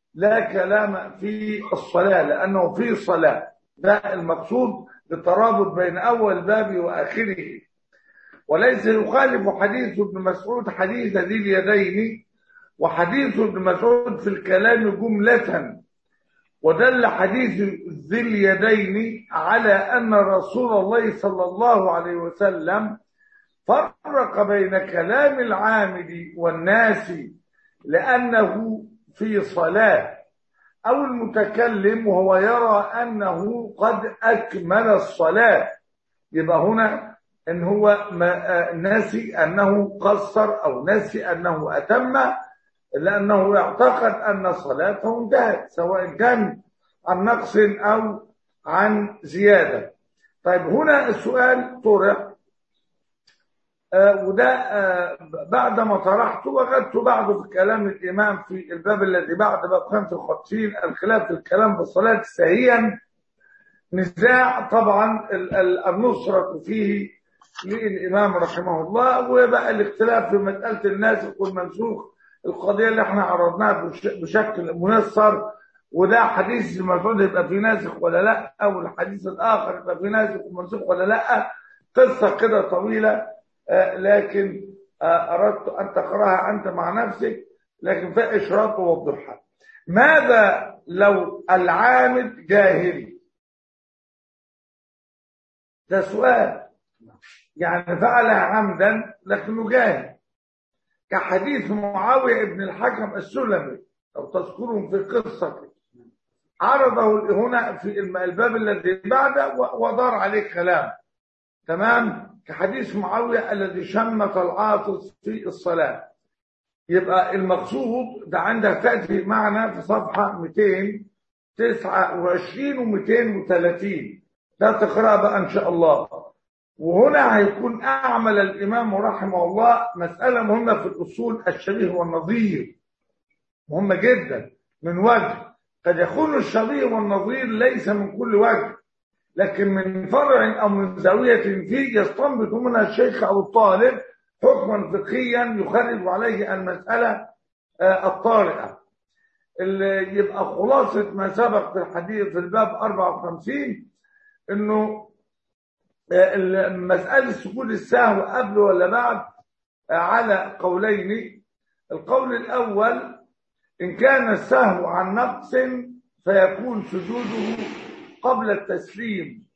لا كلام في الصلاة لأنه في صلاة ده المقصود بالترابط بين أول باب وآخره وليس يخالف حديث ابن مسعود حديث ذي اليدين وحديث ابن مسعود في الكلام جملة ودل حديث ذي اليدين على أن رسول الله صلى الله عليه وسلم فرق بين كلام العامل والناس لأنه في صلاة أو المتكلم وهو يرى أنه قد أكمل الصلاة يبقى هنا إن هو ما نسي أنه قصر أو نسي أنه أتم لأنه يعتقد أن صلاته انتهت سواء كان عن نقص أو عن زيادة طيب هنا السؤال طرح آه وده آه بعد ما طرحته وجدت بعده في كلام الإمام في الباب الذي بعد باب 55 الخلاف في الكلام بالصلاة سهيا نزاع طبعا النصرة فيه للإمام رحمه الله وبقى الاختلاف في مسألة الناسخ والمنسوخ القضية اللي احنا عرضناها بشكل منصر وده حديث المفروض يبقى فيه ناسخ ولا لا او الحديث الاخر يبقى فيه ناسخ ومنسوخ ولا لا قصة كده طويلة آه لكن آه اردت ان تقراها انت مع نفسك لكن في اشراط ووضحها ماذا لو العامد جاهلي ده سؤال يعني فعلها عمدا لكنه جاهل كحديث معاوية ابن الحكم السلمي لو تذكرون في قصة عرضه هنا في الباب الذي بعده ودار عليه كلام تمام كحديث معاوية الذي شمت العاطس في الصلاة يبقى المقصود ده عندك تأتي معنا في صفحة 229 و 230 ده تقرأ بقى إن شاء الله وهنا هيكون أعمل الإمام رحمه الله مسألة مهمة في الأصول الشبيه والنظير مهمة جدا من وجه قد يكون الشبيه والنظير ليس من كل وجه لكن من فرع أو من زاوية فيه يستنبط منها الشيخ أو الطالب حكما فقهيا يخرج عليه المسألة الطارئة اللي يبقى خلاصة ما سبق في الحديث في الباب 54 انه مسألة سجود السهو قبل ولا بعد على قولين القول الأول إن كان السهو عن نقص فيكون سجوده قبل التسليم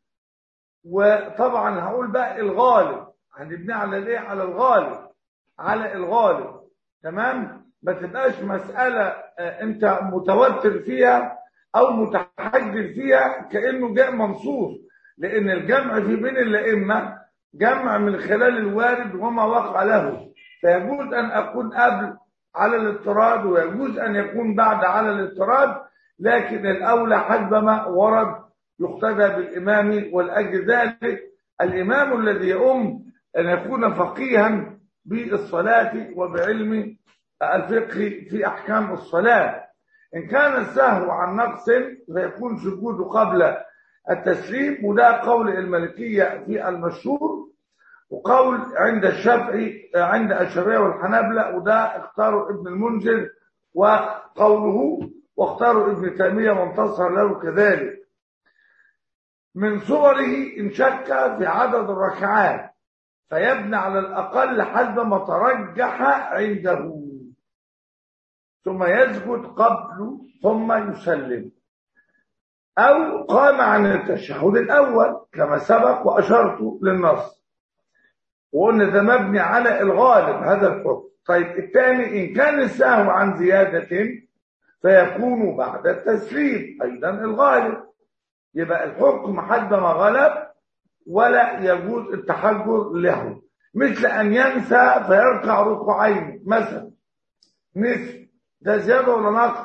وطبعا هقول بقى الغالب هنبني على الايه على الغالب على الغالب تمام ما تبقاش مسألة انت متوتر فيها او متحجر فيها كأنه جاء منصوص لان الجمع في بين الائمه جمع من خلال الوارد وما وقع له فيجوز ان اكون قبل على الاضطراد ويجوز ان يكون بعد على الاضطراد لكن الاولى حسب ما ورد يقتدى بالامام ولاجل ذلك الامام الذي يؤم ان يكون فقيها بالصلاه وبعلم الفقه في احكام الصلاه ان كان السهو عن نقص فيكون سجوده قبل التسليم وده قول الملكية في المشهور وقول عند الشافعي عند الشافعية والحنابلة وده اختاروا ابن المنذر وقوله واختاروا ابن تيمية وانتصر له كذلك من صوره إن شك في عدد الركعات فيبنى على الأقل حسب ما ترجح عنده ثم يسجد قبل ثم يسلم أو قام عن التشهد الأول كما سبق وأشرت للنص وقلنا ده مبني على الغالب هذا الحكم طيب الثاني إن كان السهو عن زيادة فيكون بعد التسليم أيضا الغالب يبقى الحكم حد ما غلب ولا يجوز التحجر له مثل أن ينسى فيركع ركوعين مثلا نسي ده زيادة ولا نقص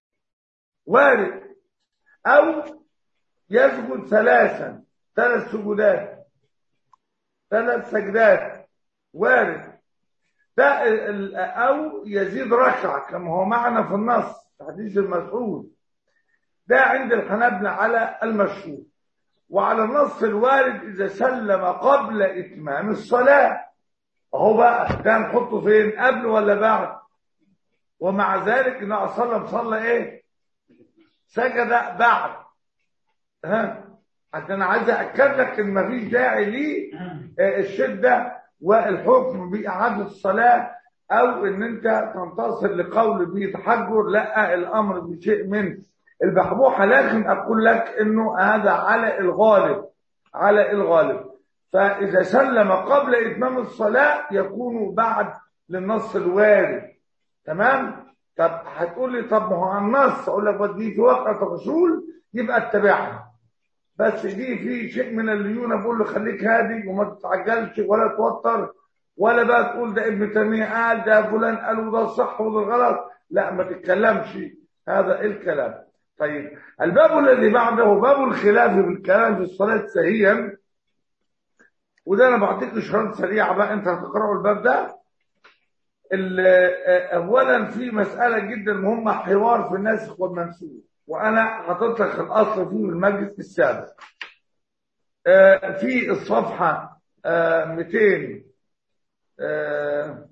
وارد أو يسجد ثلاثا ثلاث سجودات ثلاث سجدات وارد ده أو يزيد ركعة كما هو معنا في النص في حديث المسعود ده عند الحنابلة على المشهور وعلى النص الوارد إذا سلم قبل إتمام الصلاة أهو بقى ده نحطه فين قبل ولا بعد ومع ذلك النبي صلى الله عليه وسلم صلى ايه سجد بعد ها حتى انا عايز اكد لك ان مفيش داعي ليه آه، الشده والحكم باعاده الصلاه او ان انت تنتصر لقول بيتحجر لا الامر بشيء من البحبوحه لكن اقول لك انه هذا على الغالب على الغالب فاذا سلم قبل اتمام الصلاه يكون بعد للنص الوارد تمام طب هتقول لي طب ما هو على النص اقول لك بس دي في وقت الرسول يبقى اتبعها بس دي في شيء من الليونه بقول له خليك هادي وما تتعجلش ولا توتر ولا بقى تقول ده ابن تيميه قال ده فلان قال وده الصح وده الغلط لا ما تتكلمش هذا الكلام طيب الباب الذي بعده باب الخلاف بالكلام في الصلاه سهيا وده انا بعطيك اشارات سريعه بقى انت هتقرأوا الباب ده ال- آه، اولا في مساله جدا مهمه حوار في الناسخ والمنسوخ وانا حاطط لك الاصل فيه من المجلس السابق آه، في الصفحه آه، 200 آه،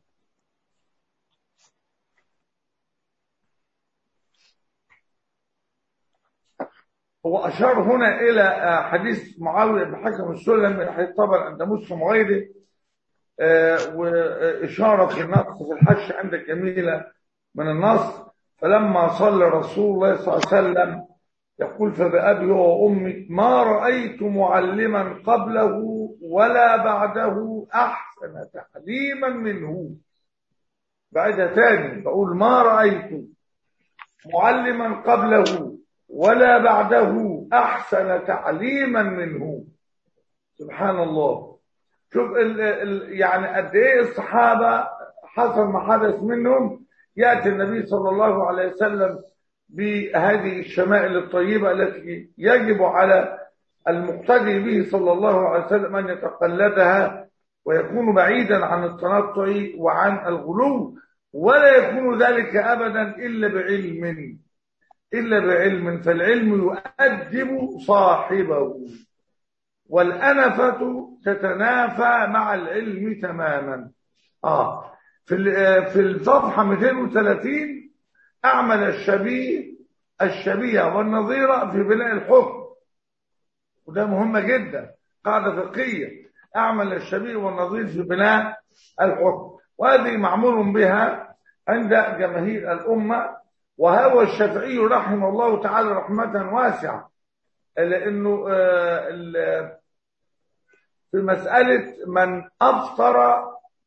هو أشار هنا إلى آه، حديث معاوية بن حكم السلم حديث طبعا عند مسلم وغيره آه، وإشارة في النص في الحش عندك جميلة من النص فلما صلى رسول الله صلى الله عليه وسلم يقول فبأبي وأمي ما رأيت معلما قبله ولا بعده أحسن تعليما منه بعدها تاني بقول ما رأيت معلما قبله ولا بعده أحسن تعليما منه سبحان الله شوف ال ال يعني قد ايه الصحابة حصل ما حدث منهم يأتي النبي صلى الله عليه وسلم بهذه الشمائل الطيبة التي يجب على المقتدي به صلى الله عليه وسلم أن يتقلدها ويكون بعيدا عن التنطع وعن الغلو ولا يكون ذلك أبدا إلا بعلم إلا بعلم فالعلم يؤدب صاحبه والأنفة تتنافى مع العلم تماما آه في ال- في الصفحة 230 أعمل الشبيه الشبيه والنظيرة في بناء الحكم وده مهمة جدا قاعدة فقهية أعمل الشبيه والنظير في بناء الحكم وهذه معمول بها عند جماهير الأمة وهو الشافعي رحمه الله تعالى رحمة واسعة لأنه آه، ال- في مسألة من أفطر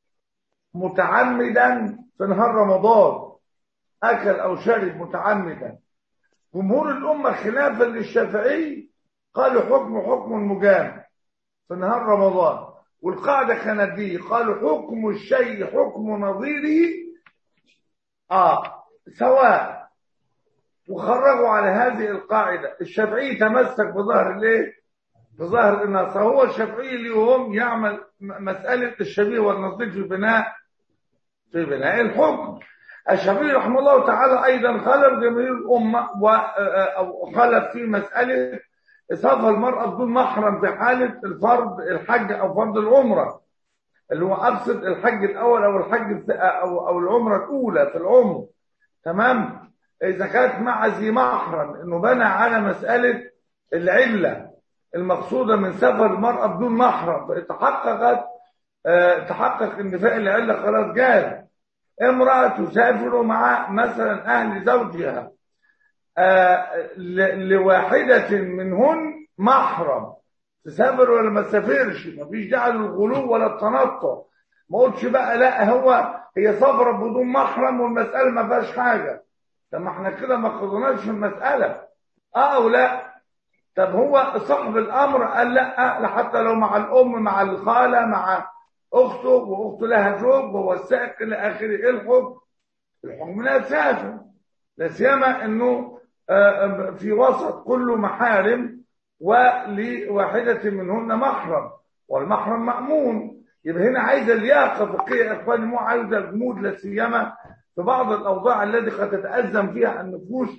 متعمدا في نهار رمضان أكل أو شرب متعمدا جمهور الأمة خلافا للشافعي قالوا حكم حكم المجامع في نهار رمضان والقاعدة كانت دي قالوا حكم الشيء حكم نظيره آه سواء وخرجوا على هذه القاعدة الشافعي تمسك بظهر الايه بظهر النص هو الشافعي اليوم يعمل م- مسألة الشبيه والنظير في بناء في بناء الحكم الشافعي رحمه الله تعالى أيضا خلف جماهير الأمة و- أو خلف في مسألة سفر المرأة بدون محرم في حالة الفرض الحج أو فرض العمرة اللي هو أقصد الحج الأول أو الحج الث- أو أو العمرة الأولى في العمر تمام إذا كانت مع ذي محرم إنه بنى على مسألة العلة المقصودة من سفر المرأة بدون محرم فتحققت آه، تحقق ان فعل العلة خلاص جاز امرأة تسافر مع مثلا أهل زوجها آه، ل- لواحدة منهن محرم تسافر ولا ما تسافرش مفيش داعي للغلو ولا التنطع ما قلتش بقى لا هو هي سافرت بدون محرم والمسألة ما فيهاش حاجة طب ما احنا كده ما خدناش في المسألة اه او لا طب هو صاحب الامر قال لا حتى لو مع الام مع الخاله مع اخته واخته لها زوج وهو السائق الى اخره ايه الحكم؟ الحكم لا تسافر لا سيما انه آه، في وسط كله محارم ولواحده منهن محرم والمحرم مامون يبقى هنا عايزه لياقه فقهيه يا اخواني مو عايزه جمود لا سيما في بعض الاوضاع التي قد تتازم فيها النفوس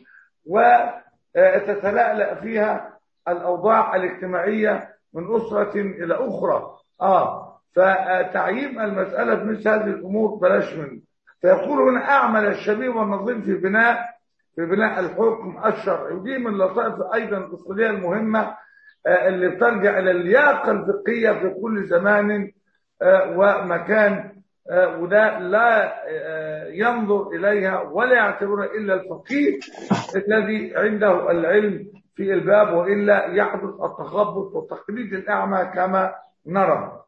وتتلألأ فيها الأوضاع الاجتماعية من أسرة إلى أخرى آه فتعيين المسألة في مثل هذه الأمور بلاش منه فيقول هنا أعمل الشبيه والنظير في بناء في بناء الحكم الشرعي ودي من اللطائف أيضا الأصولية المهمة آه، اللي بترجع إلى اللياقة الفقهية في كل زمان آه، ومكان آه، وده لا آه، ينظر إليها ولا يعتبرها إلا الفقيه الذي عنده العلم في الباب وإلا يحدث التخبط والتقليد الأعمى كما نرى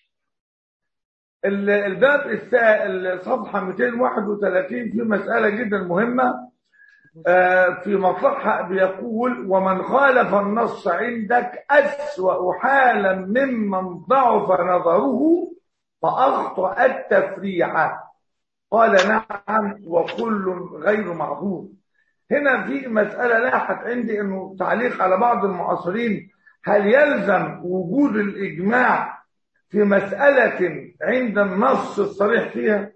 ال- الباب السا- الصفحة 231 في مسألة جدا مهمة آه، في مطلقها بيقول ومن خالف النص عندك أسوأ حالا ممن ضعف نظره فأخطأ التفريع قال نعم وكل غير معذور هنا في مسألة لاحت عندي انه تعليق على بعض المعاصرين هل يلزم وجود الإجماع في مسألة عند النص الصريح فيها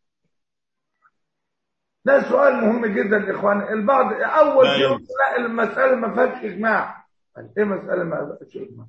ده سؤال مهم جدا يا اخوان البعض اول
لا
شيء
يمكن.
لا المسألة ما فيهاش اجماع ايه مسألة ما فيهاش اجماع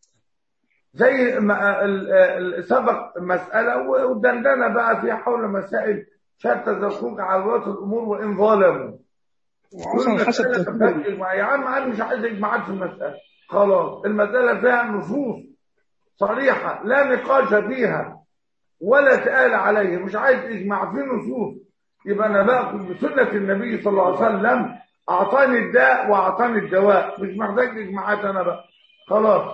زي ما ال- ال- سبق مسألة والدندنة بقى في حول مسائل شتى الخروج على ولاة الأمور وإن ظلموا
خصوصا حسب
المسألة
تفكير
ما فيهاش إجماع. يا عم أنا مش عايز إجماعات في المسألة خلاص المسألة فيها نصوص صريحة لا نقاش فيها ولا سؤال عليه مش عايز إجماع في نصوص يبقى أنا باخد بسنة النبي صلى الله عليه وسلم أعطاني الداء وأعطاني الدواء مش محتاج إجماعات أنا بقى خلاص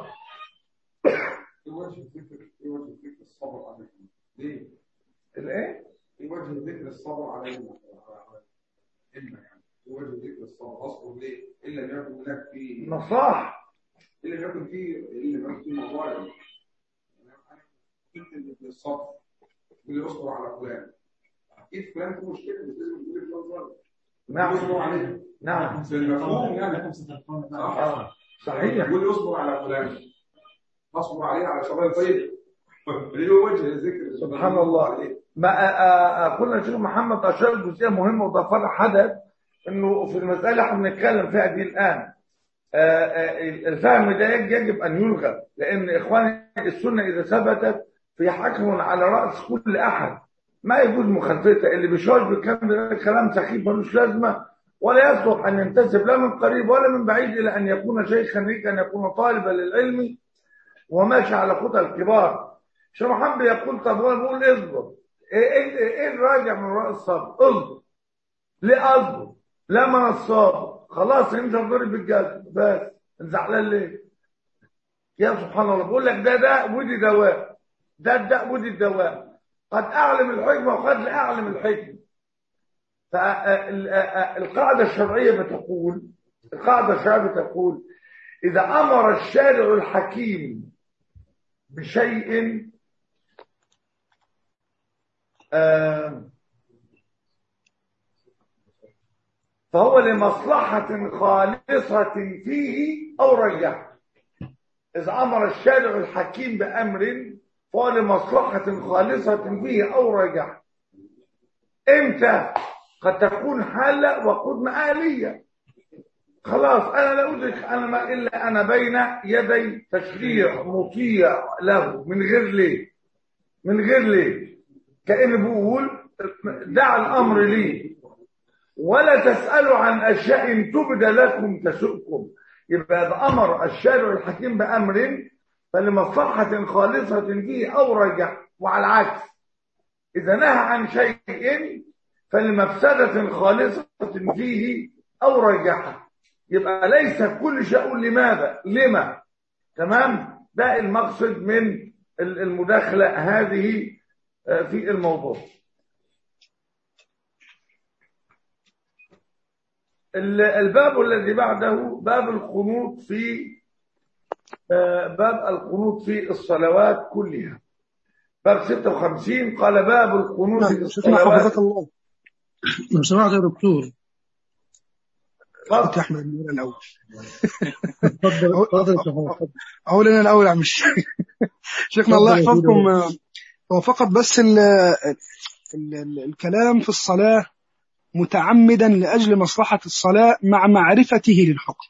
ايه وجه ذكر ايه وجه ذكر الصبر عليهم؟ ليه؟
الإيه؟
ايه وجه ذكر الصبر عليهم؟ على العلم يعني ايه وجه ذكر الصبر اصبر ليه؟ ان لم يكن لك فيه
نصاح
ان لم يكن فيه ان لم يكن فيه مظالم انا قلت للصبر اللي يصبر على فلان اكيد فلان في مشكله مش لازم تقول فلان ظالم
نعم
يصبر عليه
نعم
في المفهوم يعني
لكم ستلقون بعد
صح
آه. صحيح
يقول يصبر على فلان اصبر عليه على شباب طيب ليه وجه ذكر
سبحان الله.
عليه
ما آه، آه، قلنا الشيخ محمد أشار جزئية مهمة وضافها حدث إنه في المسألة اللي احنا بنتكلم فيها دي الآن آه، آه، الفهم ده يجب أن يلغى لأن إخواني السنة إذا ثبتت في حكم على رأس كل أحد ما يجوز مخالفتها اللي بيشوش بالكلام ده كلام سخيف ملوش لازمة ولا يصلح أن ينتسب لا من قريب ولا من بعيد إلى أن يكون شيخا يريد أن يكون طالبا للعلم وماشي على خطى الكبار شيخ محمد يقول طب وانا بقول اصبر ايه ايه ايه الراجع من وراء الصبر اصبر ليه اصبر لا ما انا الصابر خلاص انت ضرب بالجزم بس زعلان ليه يا سبحان الله بقول لك ده ده ودي دواء ده الداء ودي الدواء قد اعلم الحكمه وقد لا اعلم الحكمه فالقاعده الشرعيه بتقول القاعده الشرعيه بتقول اذا امر الشارع الحكيم بشيء آه، فهو لمصلحة خالصة فيه أو رجح إذا أمر الشارع الحكيم بأمر فهو لمصلحة خالصة فيه أو رجح إمتى؟ قد تكون حالة وقد مآلية خلاص أنا لا أدرك أنا ما إلا أنا بين يدي تشريع مطيع له من غير ليه من غير ليه كأن بقول دع الأمر لي ولا تسألوا عن أشياء تبدى لكم تسؤكم يبقى إذا أمر الشارع الحكيم بأمر فلمصلحة خالصة فيه أو رجح وعلى العكس إذا نهى عن شيء فلمفسدة خالصة فيه أو رجح يبقى ليس كل شيء لماذا لما تمام ده المقصد من المداخلة هذه في الموضوع الباب الذي بعده باب القنوط في باب القنوط في الصلوات كلها باب 56 قال باب القنوط في
نعم شكرا
الصلوات
حفظك الله لو سمحت يا دكتور
اتفضل.
يا احمد من الاول اتفضل اتفضل يا شيخ اتفضل. اقول انا الاول يا عم الشيخ شيخنا الله
اتفضل يا سيدي.
يحفظكم آه، هو فقط بس ال ال ال الكلام في الصلاة متعمدا لأجل مصلحة الصلاة مع معرفته للحكم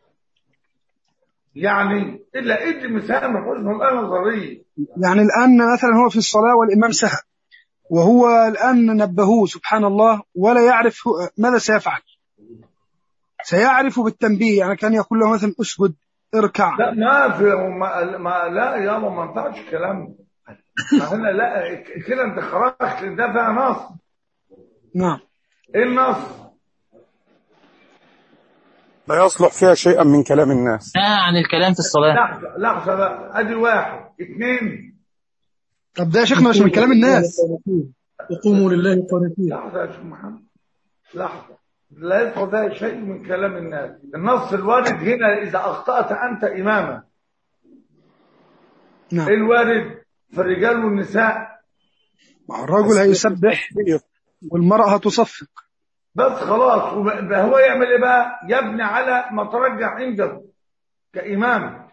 يعني الا ادي مثال من حسن الآن نظريه
يعني الآن مثلا هو في الصلاة والإمام سهى وهو الآن نبهوه سبحان الله ولا يعرف هو- ماذا سيفعل سيعرف بالتنبيه يعني كان يقول له مثلا اسجد اركع
لا ما في ما, ما لا يابا ما ينفعش الكلام ده. ما هنا لا ك- كده انت خرجت ده فيها نص
نعم
ايه النص؟
لا يصلح فيها شيئا من كلام الناس
نهى عن الكلام في الصلاة
لحظه لحظه بقى ادي واحد اثنين
طب ده يا شيخنا مش من كلام الناس
وقوموا لله قانتين
لحظه يا شيخ محمد لحظه لا يدخل فيها شيء من كلام الناس النص الوارد هنا اذا اخطات انت اماما
نعم
ايه الوارد في الرجال والنساء
مع الرجل هيسبح والمرأة هتصفق
بس خلاص وب- هو يعمل ايه بقى يبني على ما ترجح عنده كإمام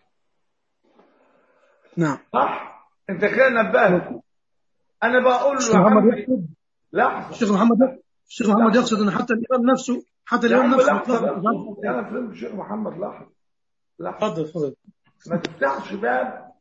نعم
صح انت كده نبهت انا بقول له
الشيخ
يا
محمد
عمي
يقصد
لحظه
الشيخ محمد الشيخ محمد يقصد ان حتى الامام نفسه حتى
يا
الامام
عم
نفسه
لحظه
مطلق
بقى. انا فهمت الشيخ محمد لحظه لحظه
اتفضل اتفضل
ما تفتحش باب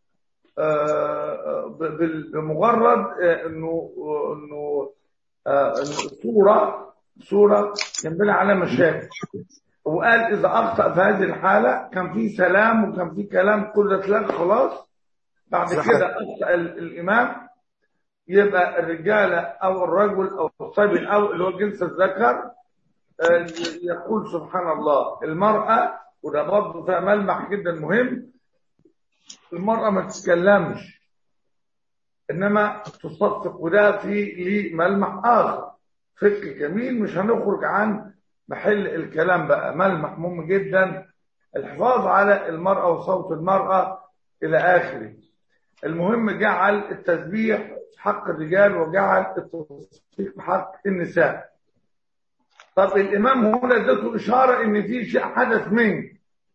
آه، ب- بال- بمجرد آه، انه انه آه، إنه صوره صوره ينبني على مشاكل وقال اذا اخطا في هذه الحاله كان في سلام وكان في كلام كل اتلاقى خلاص بعد
صحيح.
كده اخطا ال- الامام يبقى الرجاله او الرجل او الصبي او اللي هو جنس الذكر آه، يقول سبحان الله المرأة وده برضه فيها ملمح جدا مهم المرأة ما تتكلمش إنما تصفق وده في ليه ملمح آخر فكر جميل مش هنخرج عن محل الكلام بقى ملمح مهم جدا الحفاظ على المرأة وصوت المرأة إلى آخره المهم جعل التسبيح في حق الرجال وجعل التصفيق في حق النساء طب الامام هنا ادته اشاره ان في شيء حدث منه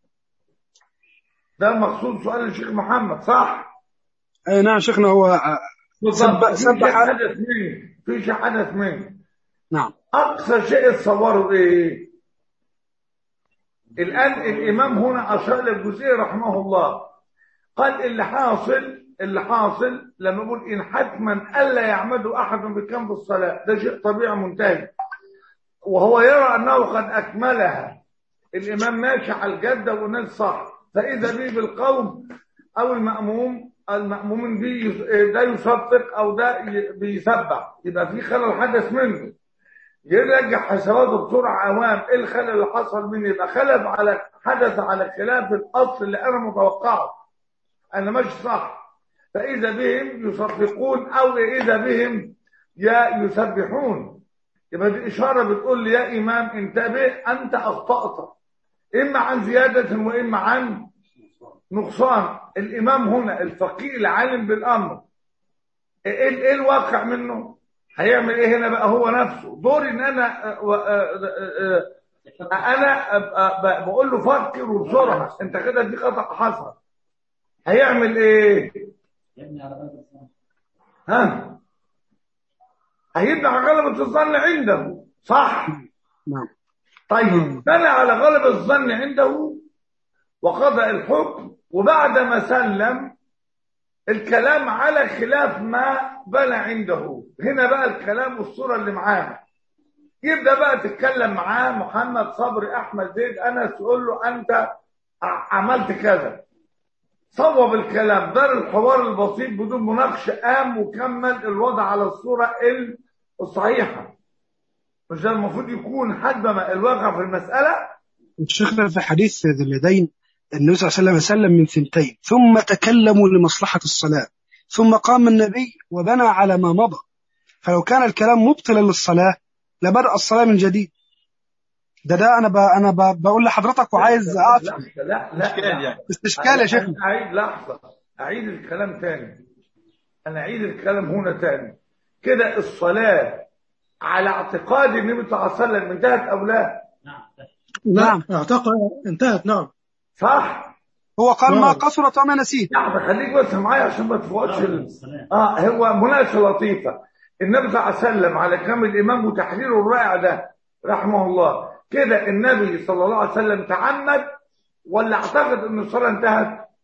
ده مقصود سؤال الشيخ محمد صح
اي نعم شيخنا هو آه،
بالظبط
سبح-
في
سبح-
شيء حدث منه في شيء حدث منه
نعم
اقصى شيء تصوره ايه الان الامام هنا اشار للجزئيه رحمه الله قال اللي حاصل اللي حاصل لما يقول ان حتما الا يعمد احد بكم في الصلاه ده شيء طبيعي منتهي وهو يرى انه قد اكملها الامام ماشي على الجده والناس صح فاذا به بالقوم او الماموم المامومين به ده يصدق او ده ي- بيسبح يبقى في خلل حدث منه يرجع حساباته بسرعه عوام ايه الخلل اللي حصل مني يبقى خلف على حدث على خلاف الاصل اللي انا متوقعه انا ماشي صح فاذا بهم يصدقون او اذا بهم يا يسبحون يبقى دي اشاره بتقول لي يا امام انتبه انت اخطات اما عن زياده واما عن نقصان الامام هنا الفقيه العالم بالامر ايه ايه الواقع منه هيعمل ايه هنا بقى هو نفسه دوري ان انا آه، و- آه، آه، آه، انا أبقى ب- بقول له فكر وبسرعه انت كده في خطا حصل هيعمل ايه
يبني على غلبة الظن
ها هيبني على غلبة الظن عنده صح
نعم
طيب بنى على غلبة الظن عنده وقضى الحكم وبعد ما سلم الكلام على خلاف ما بنى عنده هنا بقى الكلام والصورة اللي معانا يبدأ بقى تتكلم معاه محمد صبري أحمد زيد أنس تقول له أنت ع- عملت كذا صوب الكلام دار الحوار البسيط بدون مناقشة قام وكمل الوضع على الصورة الصحيحة مش ده المفروض يكون حجم الواقع في المسألة
شيخنا في حديث ذي اليدين النبي صلى الله عليه وسلم سلم من ثنتين ثم تكلموا لمصلحة الصلاة ثم قام النبي وبنى على ما مضى فلو كان الكلام مبطلا للصلاة لبدأ الصلاة من جديد ده ده أنا ب... أنا ب... بقول لحضرتك وعايز أقف
لا لا لا
إشكال
لا.
يعني.
استشكال يا شيخنا
أنا أعيد لحظة أعيد الكلام تاني أنا أعيد الكلام هنا تاني كده الصلاة على اعتقاد النبي صلى الله عليه وسلم انتهت أو لا
نعم
لا
نعم.
اعتقد انتهت نعم
صح
هو قال ما
نعم.
قصرت وما نسيت
لحظة خليك بس معايا عشان ما تفوتش ال...
الصلاة
اه هو مناقشه لطيفه النبي صلى الله عليه وسلم على كلام الامام وتحريره الرائع ده رحمه الله كده النبي صلى الله عليه وسلم تعمد ولا اعتقد ان الصلاه انتهت؟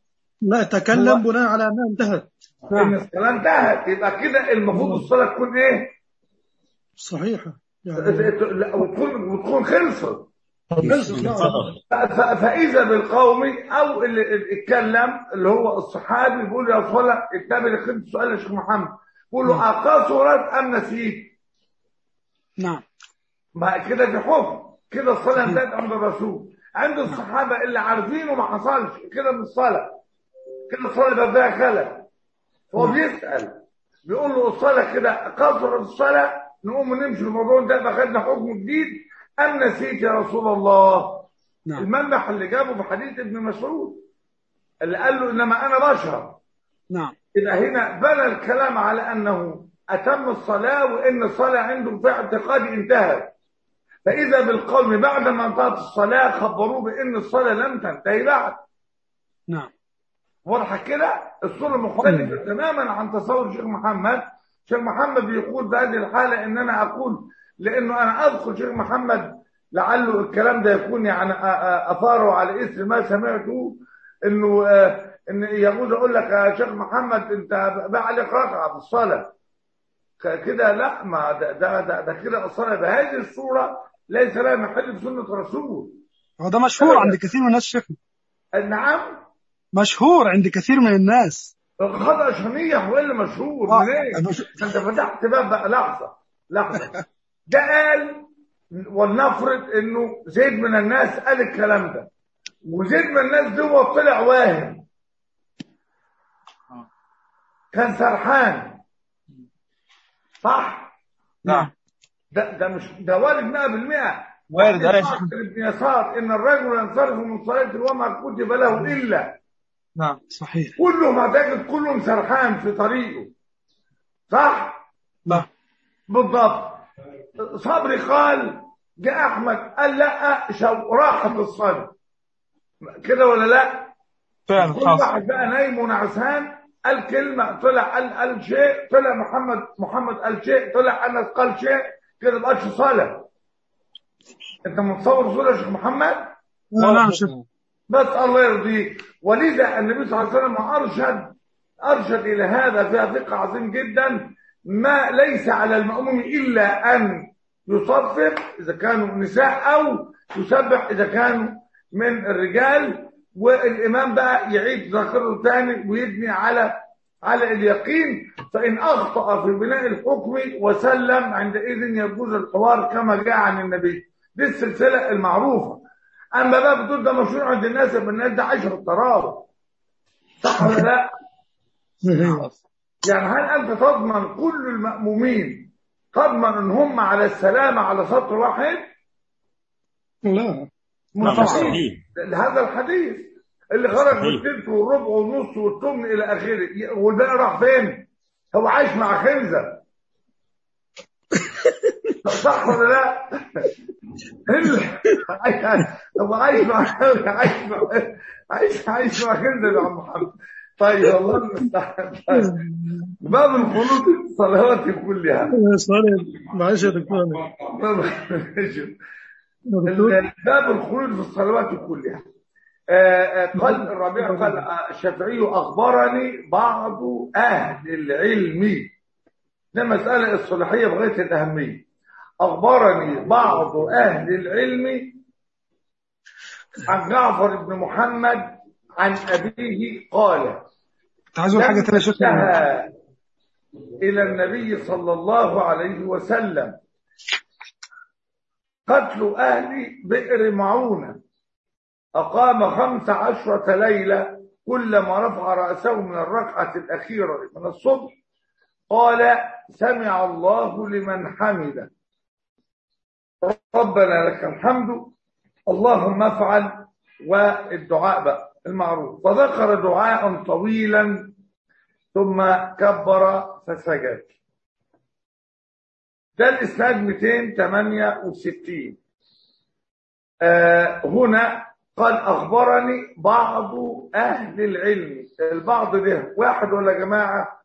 لا تكلم بناء على انها انتهت
ان الصلاه انتهت يبقى كده المفروض الصلاه تكون ايه؟
صحيحه يعني
لا، وتكون وتكون خلصت
خلصت نعم.
ف- فاذا بالقوم او اللي اللي اتكلم اللي هو الصحابي بيقول يا صلاه اتبع لخدمه سؤال يا شيخ محمد بيقول له اقصرت ام نسيت؟
نعم
ما كده في حكم كده الصلاه انتهت عند الرسول عند الصحابه اللي عارفينه ما حصلش كده من الصلاه كده الصلاه يبقى فيها خلل هو بيسال بيقول له الصلاه كده قصرت الصلاه نقوم نمشي الموضوع ده يبقى خدنا حكم جديد ام نسيت يا رسول الله
نعم
المنبح اللي جابه في حديث ابن مسعود اللي قال له انما انا بشر
نعم
إذا هنا بنى الكلام على أنه أتم الصلاة وإن الصلاة عنده في اعتقادي انتهت فإذا بالقوم بعد ما انتهت الصلاة خبروه بأن الصلاة لم تنتهي بعد
نعم
واضحة كده الصورة مختلفة تماما عن تصور شيخ محمد شيخ محمد بيقول في هذه الحالة إن أنا أقول لأنه أنا أذكر شيخ محمد لعله الكلام ده يكون يعني أ- أ- أثاره على إثر ما سمعته إنه آه، إن يجوز أقول لك يا شيخ محمد أنت بقى عليك ركعة في الصلاة ك- كده لا ما ده ده ده, ده كده الصلاة بهذه الصورة ليس لها محل في سنة رسول
هو ده مشهور عند كثير من الناس شيخ
نعم
مشهور عند كثير من الناس
خطأ شنيع هو اللي مشهور
آه،
منين؟
مش-
انت فتحت باب بقى لحظه لحظه ده قال ولنفرض انه زيد من الناس قال الكلام ده وزيد من الناس دول طلع واهم كان سرحان صح
نعم
ده ده مش ده وارد 100%
وارد، أيوة.
حديث معقل ابن يسار ان الرجل ينصرف من صلاه وما كتب له الا
نعم
صحيح
كلهم هتجد كلهم سرحان في طريقه صح
لا
بالضبط صبري قال جاء احمد قال لا شو راحت الصلاه كده ولا لا
فعلا
كل
خلاص
واحد بقى نايم ونعسان قال كلمه طلع قال قال شيء طلع محمد محمد قال شيء طلع انس قال شيء كده بقاش صلاه انت متصور صوره يا شيخ محمد
لا نعم شيخ
بس الله يرضيك ولذا النبي صلى الله عليه وسلم ارشد ارشد الى هذا فيها فقه عظيم جدا ما ليس على المأموم الا ان يصفق اذا كانوا نساء او يسبح اذا كانوا من الرجال والامام بقى يعيد ذاكرته تاني ويبني على على اليقين فان اخطا في بناء الحكم وسلم عندئذ يجوز الحوار كما جاء عن النبي دي السلسله المعروفه اما بقى بتقول ده مشهور عند الناس يبقى الناس ده عايشه في الطراوه صح ولا لا؟ يعني هل انت تضمن كل المأمومين تضمن ان هم على السلامه على سطر واحد؟
لا
نعم مستحيل
هذا الحديث اللي خرج
صحيح.
بالثلث والربع والنص والثمن الى اخره والباقي راح فين؟ هو عايش مع خنزه صح ولا لا؟ ال- هو عايش مع عايش مع عايش عايش مع خنزه يا عم محمد طيب الله المستعان طيب. باب الخلود في الصلوات كلها
سؤال معلش يا دكتور
باب الخلود في الصلوات كلها آه، آه، قال الربيع قال آه، الشافعي اخبرني بعض اهل العلم ده مساله الصلاحيه بغايه الاهميه اخبرني بعض اهل العلم عن جعفر بن محمد عن ابيه قال
انت عايز أقول حاجه ثانيه يا شيخ
انتهى إلى النبي صلى الله عليه وسلم قتل أهل بئر معونة أقام خمس عشرة ليلة كلما رفع رأسه من الركعة الأخيرة من الصبح قال سمع الله لمن حمده ربنا لك الحمد اللهم افعل والدعاء بقى المعروف فذكر دعاء طويلا ثم كبر فسجد ده الاسناد 268 آه هنا قال اخبرني بعض اهل العلم البعض ده واحد ولا جماعه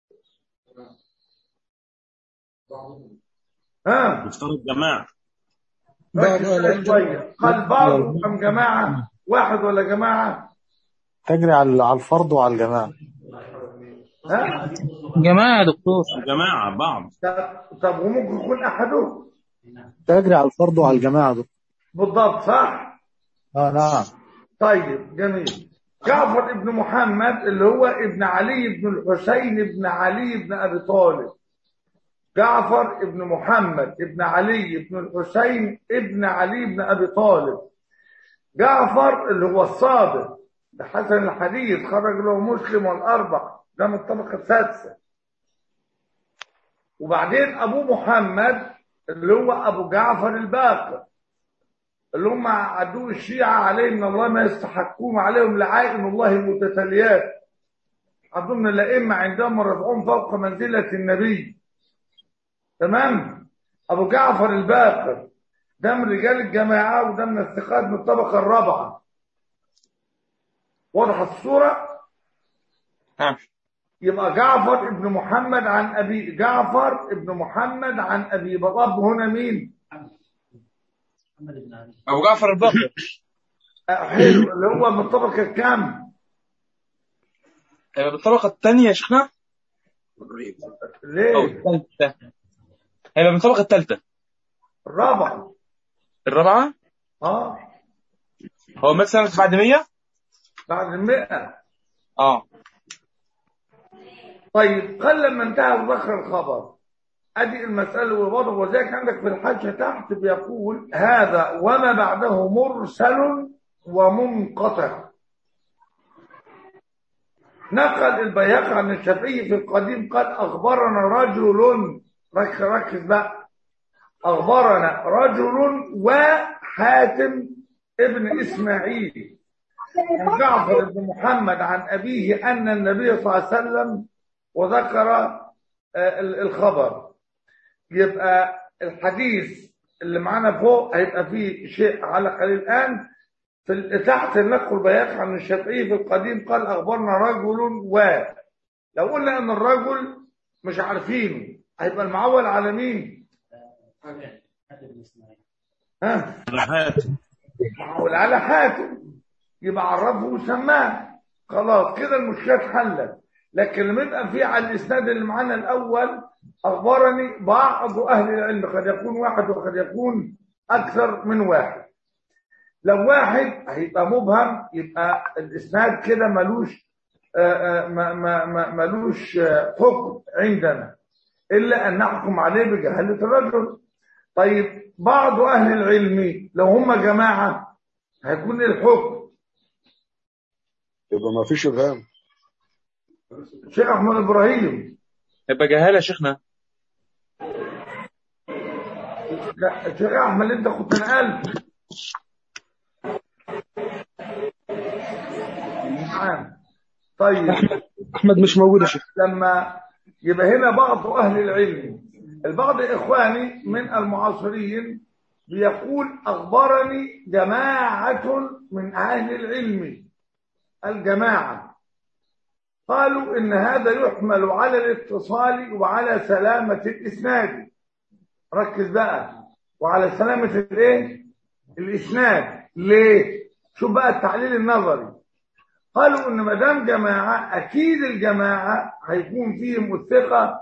ها
يفترض جماعة
بعض
ركز
أهل
كده
العلم.
شويه قال بعض ام جماعه واحد ولا جماعه
تجري على على الفرض وعلى الجماعة
ها
جماعة يا دكتور
جماعة بعض
طب طب وممكن يكون احدهم
تجري على الفرض وعلى الجماعة دول
بالضبط صح
اه نعم
طيب جميل جعفر ابن محمد اللي هو ابن علي بن الحسين ابن علي بن ابي طالب جعفر ابن محمد ابن علي بن الحسين ابن علي بن ابي طالب جعفر اللي هو الصادق ده حسن الحديث خرج له مسلم والاربع ده من الطبقه السادسه وبعدين ابو محمد اللي هو ابو جعفر الباقر اللي هم عدو الشيعة عليه من الله ما يستحقون عليهم لعائن الله المتتاليات أظن الأئمة عندهم رفعهم فوق منزلة النبي تمام أبو جعفر الباقر ده من رجال الجماعة وده من الثقات من الطبقة الرابعة وضحت الصورة
نعم
يبقى جعفر ابن محمد عن أبي جعفر ابن محمد عن أبي طب هنا مين؟
أبو جعفر الباقر
آه، حلو اللي هو من الطبقة الكام؟
هيبقى بالطبقة الثانية يا شيخنا أو
ليه؟
الثالثة هيبقى من الطبقة الثالثة
الرابعة
الرابعة
اه
هو مات سنة بعد 100
بعد المئة
اه
طيب قل لما انتهى ذكر الخبر ادي المسألة والوضع وذلك عندك في الحاشية تحت بيقول هذا وما بعده مرسل ومنقطع نقل البيهقي عن الشافعي في القديم قال اخبرنا رجل ركز ركز بقى اخبرنا رجل وحاتم ابن اسماعيل عن جعفر بن محمد عن ابيه ان النبي صلى الله عليه وسلم وذكر آه، ال- الخبر يبقى الحديث اللي معانا فوق هيبقى فيه شيء على قليل الان في ال- تحت النقل البياقي عن الشافعي في القديم قال اخبرنا رجل و لو قلنا ان الرجل مش عارفينه هيبقى المعول على مين؟ ها؟
حاتم
معول على حاتم يبقى عرفه وسماه خلاص كده المشكله اتحلت لكن لما يبقى في على الاسناد اللي معانا الاول اخبرني بعض اهل العلم قد يكون واحد وقد يكون اكثر من واحد لو واحد هيبقى مبهم يبقى الاسناد كده ملوش آه، آه، ما- ما- ما- ملوش آه، حكم عندنا الا ان نحكم عليه بجهاله الرجل طيب بعض اهل العلم لو هم جماعه هيكون إيه الحكم
يبقى ما فيش ابهام
شيخ احمد ابراهيم
هيبقى جهالة يا شيخنا
لا شيخ احمد انت كنت نقلت نعم طيب
احمد مش موجود يا شيخ
لما يبقى هنا بعض اهل العلم البعض اخواني من المعاصرين بيقول اخبرني جماعه من اهل العلم الجماعه قالوا ان هذا يحمل على الاتصال وعلى سلامه الاسناد ركز بقى وعلى سلامه الايه الاسناد ليه شوف بقى التحليل النظري قالوا ان ما دام جماعه اكيد الجماعه هيكون فيهم الثقه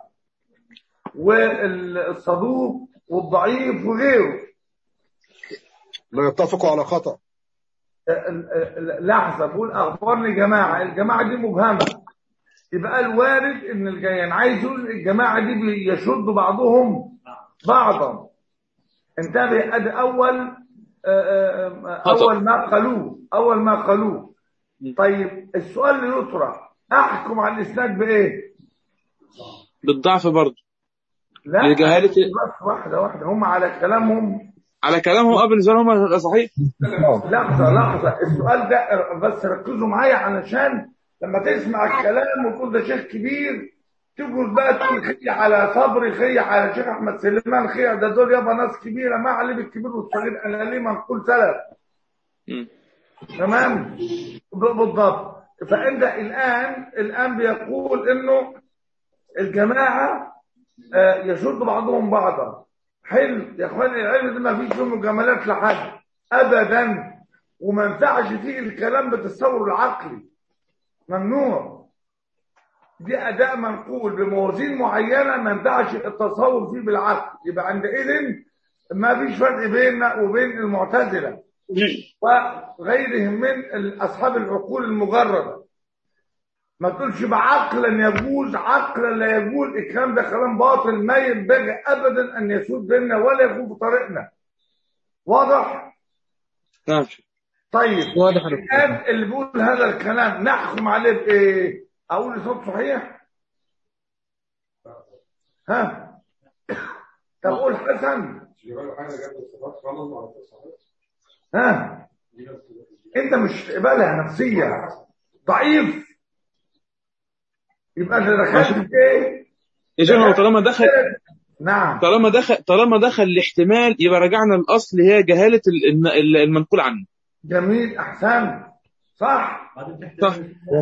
والصدوق والضعيف وغيره
لا يتفقوا على خطأ
ال- ال- لحظه بقول اخبرني جماعه الجماعه دي مبهمه يبقى الوارد ان الجيان عايز يقول الجماعه دي بيشد بعضهم بعضا انتبه ادي اول آه، آه، اول ما قالوه اول ما قالوه طيب السؤال اللي يطرح احكم على الاسناد بايه
بالضعف برضه
لا
لجهالة-
بس واحده واحده هم على كلامهم
على كلامهم اه بالنسبة لهم هيبقى صحيح
لحظه لحظه السؤال ده بس ركزوا معايا علشان لما تسمع الكلام وتقول ده شيخ كبير تقول بقى تقول خي على صبري خي على شيخ احمد سليمان خي ده دول يابا ناس كبيره ما عليه بالكبير والصغير انا ليه منقول سلف
مم.
تمام ب- بالضبط فانت الان الان بيقول انه الجماعه آه، يشد بعضهم بعضا حلو يا اخواني العلم ده ما فيش فيه مجاملات لحد ابدا وما ينفعش فيه الكلام بالتصور العقلي ممنوع دي اداء منقول بموازين معينه ما ينفعش التصور فيه بالعقل يبقى عندئذ ما فيش فرق بيننا وبين المعتزله وغيرهم من اصحاب العقول المجرده ما تقولش بعقلا يجوز عقلا لا يجوز الكلام ده كلام باطل ما ينبغي ابدا ان يسود بيننا ولا يكون في طريقنا واضح
نعم
طيب
واضح يا دكتور.
الان اللي بيقول هذا الكلام نحكم عليه بايه اقول صوت صحيح ها طب قول حسن
يبقى حاجه جنب الصفات خالص وعلى طول صحيح
ها انت مش تقبلها نفسيا ضعيف يبقى انت دخلت في ايه
يا شيخ هو طالما دخل
نعم
طالما دخل طالما دخل الاحتمال يبقى رجعنا الاصل هي جهاله ال- ال- المنقول عنه
جميل احسن صح
صح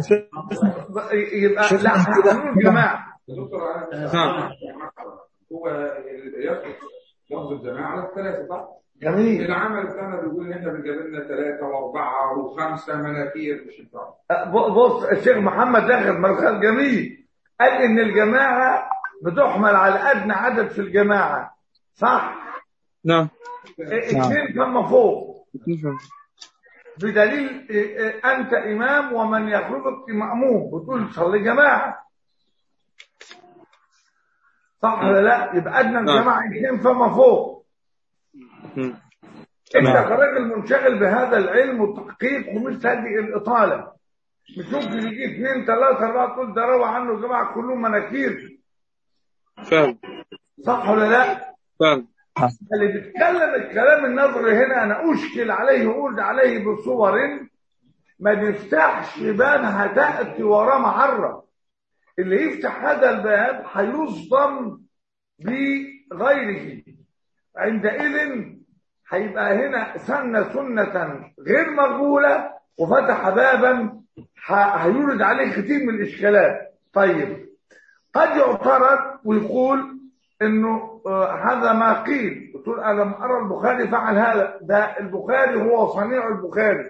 يبقى لا هنقول جماعه
يا دكتور انا
نعم.
هو ال- يطلق لفظ الجماعه على الثلاثه صح؟
جميل
العمل بتاعنا بيقول ان احنا بنجيب لنا ثلاثه واربعه وخمسه مناكير مش ينفعوا
ب- بص الشيخ محمد داخل مدخل جميل قال ان الجماعه بتحمل على ادنى عدد في الجماعه صح
نعم
اثنين كما فوق بدليل إيه إيه انت امام ومن يخلفك ماموم بتقول صلي جماعه صح ولا لا يبقى ادنى الجماعه اثنين فما فوق
مم.
انت
تمام.
كراجل منشغل بهذا العلم والتحقيق ومش هذه الاطاله مش ممكن يجي اثنين ثلاثه اربعه تقول ده روى عنه الجماعه كلهم مناكير
فعلا
صح ولا لا؟
فعلا
اللي بيتكلم الكلام النظري هنا انا اشكل عليه واقول عليه بصور ما نفتحش بابها تاتي وراه معره اللي يفتح هذا الباب هيصدم بغيره عندئذ هيبقى هنا سن سنة غير مقبولة وفتح بابا ه- هيورد عليه كثير من الإشكالات طيب قد يعترض ويقول انه آه، هذا ما قيل تقول انا لم ارى البخاري فعل هذا ده البخاري هو صنيع البخاري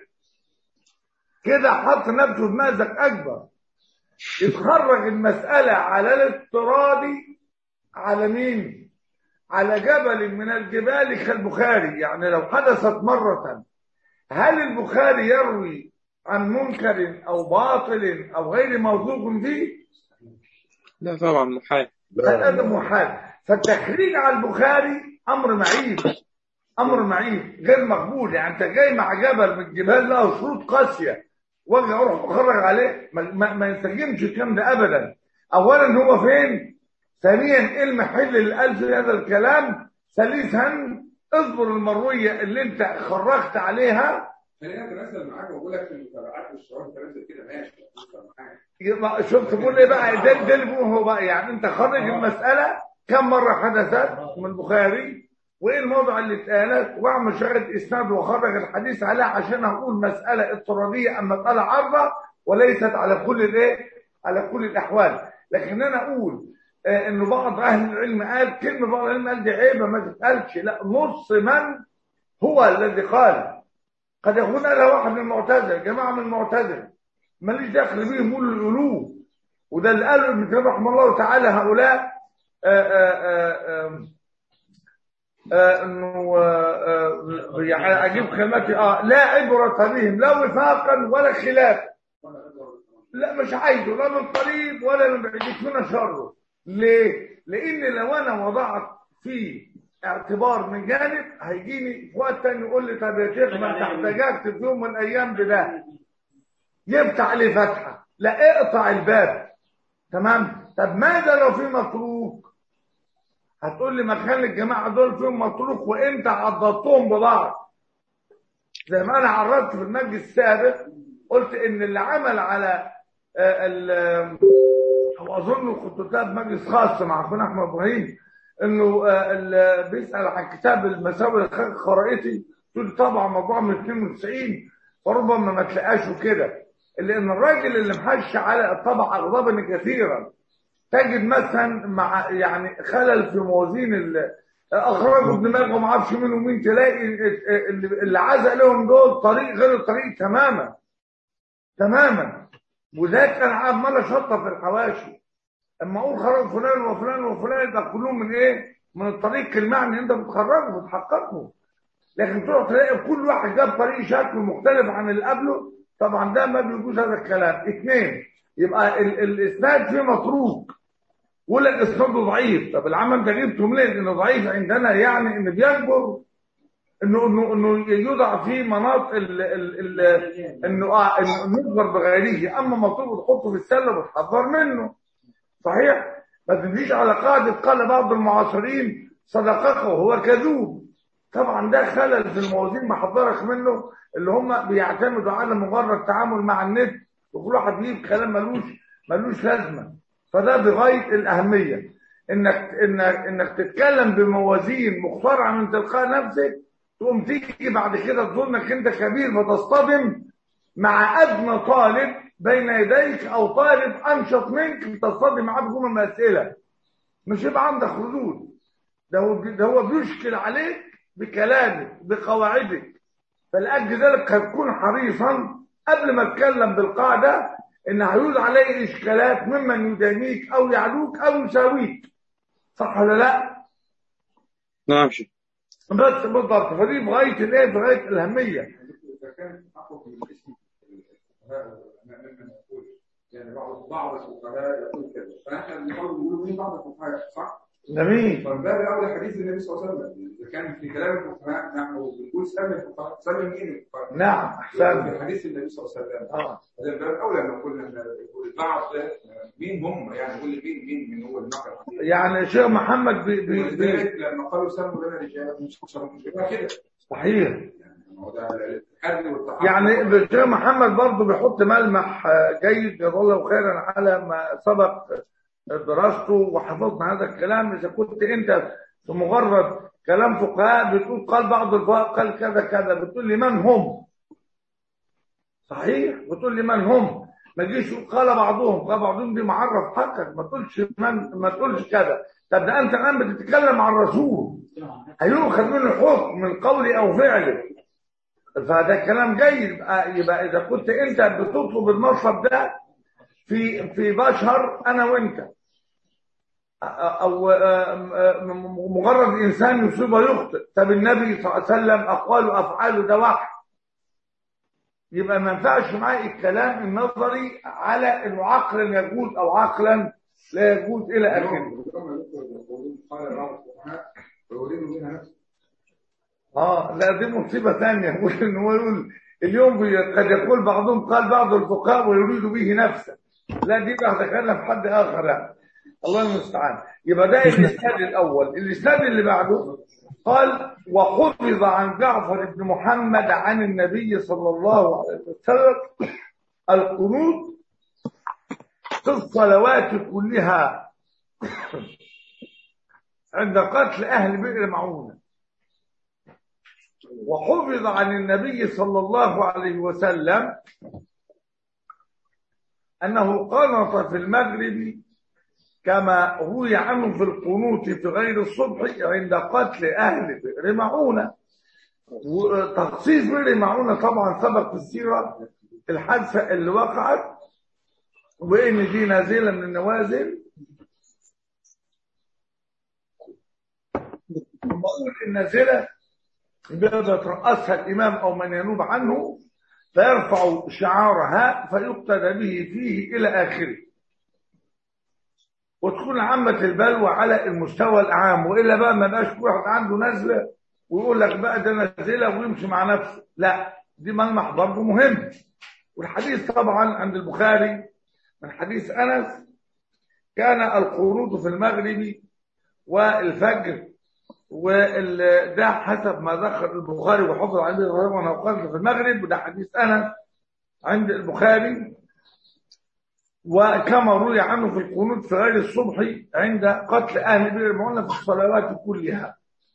كده حط نفسه في مأزق اكبر يتخرج المسألة على الاضطراد على مين؟ على جبل من الجبال كالبخاري يعني لو حدثت مرة هل البخاري يروي عن منكر او باطل او غير موثوق فيه؟
لا طبعا محال
هذا محال فالتخريج على البخاري امر معيب امر معيب غير مقبول يعني انت جاي مع جبل من الجبال له شروط قاسيه واجي اروح اتخرج عليه ما, ما, ما ينسجمش الكلام ده ابدا اولا هو فين ثانيا ايه المحل اللي قال في هذا الكلام ثالثا اصبر المرويه اللي انت خرجت عليها
خلينا نتنزل معاك واقول لك في المتابعات والشعور تنزل كده ماشي نتنزل معاك
يبقى شفت بقول ايه بقى ده ده اللي بقوله هو بقى يعني انت خرج المساله كم مره حدثت من البخاري وايه الموضوع اللي اتقالت واعمل شغله اسناد وخرج الحديث عليها عشان اقول مساله اضطراريه ام مساله عارضه وليست على كل الايه على كل الاحوال لكن انا اقول آه انه بعض اهل العلم قال كلمه بعض العلم قال دي عيبه ما تتقالش لا نص من هو الذي قال قد يكون هذا واحد من المعتزله جماعه من المعتزله ماليش دخل بيهم يقولوا الالوه وده اللي قاله ابن تيميه رحمه الله تعالى هؤلاء آآ آآ آآ آآ انه آآ يعني اجيب كلماتي اه لا عبره بهم لا وفاقا ولا خلاف لا مش عايزه لا من قريب ولا من بعيد يكفينا شره ليه؟ لان لو انا وضعت فيه اعتبار من جانب هيجيني في وقت تاني يقول لي طب يا شيخ ما انت احتججت في يوم من الايام بده يفتح عليه فتحه لا اقطع الباب تمام طب ماذا لو في متروك هتقول لي مكان الجماعه دول فيهم متروك وانت عضدتهم ببعض زي ما انا عرضت في المجلس السابق قلت ان اللي عمل على آه، ال- واظن كنت كتاب مجلس خاص مع اخونا احمد ابراهيم انه آه، ال- بيسال عن كتاب المساوئ الخرائطي تقول طبعا موضوع من 92 فربما ما تلاقاش كده لان الراجل اللي محش على الطبع اغضبا كثيرا تجد مثلا مع يعني خلل في موازين ال- اخرجوا ابن ماجه وما اعرفش مين ومين تلاقي ال- ال- اللي عزق لهم دول طريق غير الطريق تماما تماما وذاك انا عمال اشطف في الحواشي اما اقول خرج فلان وفلان وفلان يبقى كلهم من ايه؟ من الطريق المعني انت بتخرجه بتحققه لكن تروح تلاقي كل واحد جاب طريق شكل مختلف عن اللي قبله طبعا ده ما بيجوز هذا الكلام اثنين يبقى ال- الاسناد فيه متروك ولا الاسناد ضعيف طب العمل انت جبته منين انه ضعيف عندنا يعني ان بيجبر انه انه انه يوضع في مناطق ال ال ال انه اه انه نجبر بغيره اما مطلوب تحطه في السله وتحذر منه صحيح ما تمشيش على قاعده قال بعض المعاصرين صدقك وهو كذوب طبعا ده خلل في الموازين محضرك منه اللي هم بيعتمدوا على مجرد تعامل مع النت وكل واحد بيجيب كلام ملوش ملوش لازمه فده بغايه الاهميه انك انك انك تتكلم بموازين مخترعه من تلقاء نفسك تقوم تيجي بعد كده تظن انك انت كبير فتصطدم مع ادنى طالب بين يديك او طالب انشط منك تصطدم معاه بجمل الاسئله مش يبقى عندك ردود ده هو ده هو بيشكل عليك بكلامك بقواعدك فلاجل ذلك هتكون حريصا قبل ما اتكلم بالقاعده ان هيوز عليه اشكالات ممن يدانيك او يعلوك او يساويك صح ولا لا؟
نعم شيخ
بس بالضبط فدي بغايه الايه؟ بغايه الاهميه
إذا كان تحقق من اسم الفقهاء والعلماء ممن يقول يعني بعض بعض الفقهاء يقول كذا فاحنا بنحاول نقول مين بعض الفقهاء صح؟
جميل
فمن باب اولى حديث النبي صلى الله عليه وسلم اذا كان في كلام الفقهاء نحن بنقول سمي الفقهاء سمي مين الفقهاء؟
نعم احسنت
في حديث النبي صلى الله عليه وسلم
اه
هذا من باب اولى لما قلنا ان البعض ده مين هم يعني نقول مين مين من هو النقل الحديث
يعني الشيخ محمد بي بي بي
ولذلك لما قالوا سموا لنا رجالا يبقى كده
صحيح
يعني هو ده الحد والتحقق
يعني الشيخ محمد برضه بيحط ملمح آه، جيد جزاه الله خيرا على ما سبق دراسته وحفظنا هذا الكلام اذا كنت انت في مجرد كلام فقهاء بتقول قال بعض الفقهاء قال كذا كذا بتقول لي من هم صحيح بتقول لي من هم ما تجيش تقول قال بعضهم قال بعضهم دي معرف حقك ما تقولش من ما تقولش كذا طب ده انت الان بتتكلم عن الرسول هيؤخذ منه حكم من قولي او فعلي فده كلام جيد يبقى, يبقى اذا كنت انت بتطلب المصرف ده في في بشر انا وانت او مجرد انسان يصيب ويخطئ طب النبي صلى الله عليه وسلم اقواله وافعاله ده وحي يبقى ما ينفعش معايا الكلام النظري على انه عقلا يجوز او عقلا لا يجوز الى اخره
قال بعض الفقهاء ويريد منها نفسه
اه لا دي مصيبه ثانيه يقول ان هو يقول اليوم بي- قد يقول بعضهم قال بعض الفقهاء ويريد به نفسه لا دي بقى هتكلم في حد اخر يعني. الله المستعان يبقى ده الاسناد الاول الاسناد اللي بعده قال وحفظ عن جعفر بن محمد عن النبي صلى الله عليه وسلم القنوت في الصلوات كلها عند قتل اهل بئر معونه وحفظ عن النبي صلى الله عليه وسلم أنه قنط في المغرب كما روي عنه في القنوت في غير الصبح عند قتل أهل بئر معونة وتخصيص بئر معونة طبعا سبق في السيرة الحادثة اللي وقعت وإن دي نازلة من النوازل ثم أقول النازلة بيترأسها الإمام أو من ينوب عنه فيرفع شعارها فيقتدى به فيه إلى آخره وتكون عامة البلوى على المستوى العام وإلا بقى ما بقاش كل واحد عنده نزلة ويقول لك بقى ده نازلة ويمشي مع نفسه لا دي ملمح برضه مهم والحديث طبعا عند البخاري من حديث أنس كان القنوت في المغرب والفجر وده حسب ما ذكر البخاري وحفظ عن ابي هريره ونقل في المغرب وده حديث انس عند البخاري وكما روي عنه في القنوت في غير الصبح عند قتل اهل بئر معونه في الصلوات كلها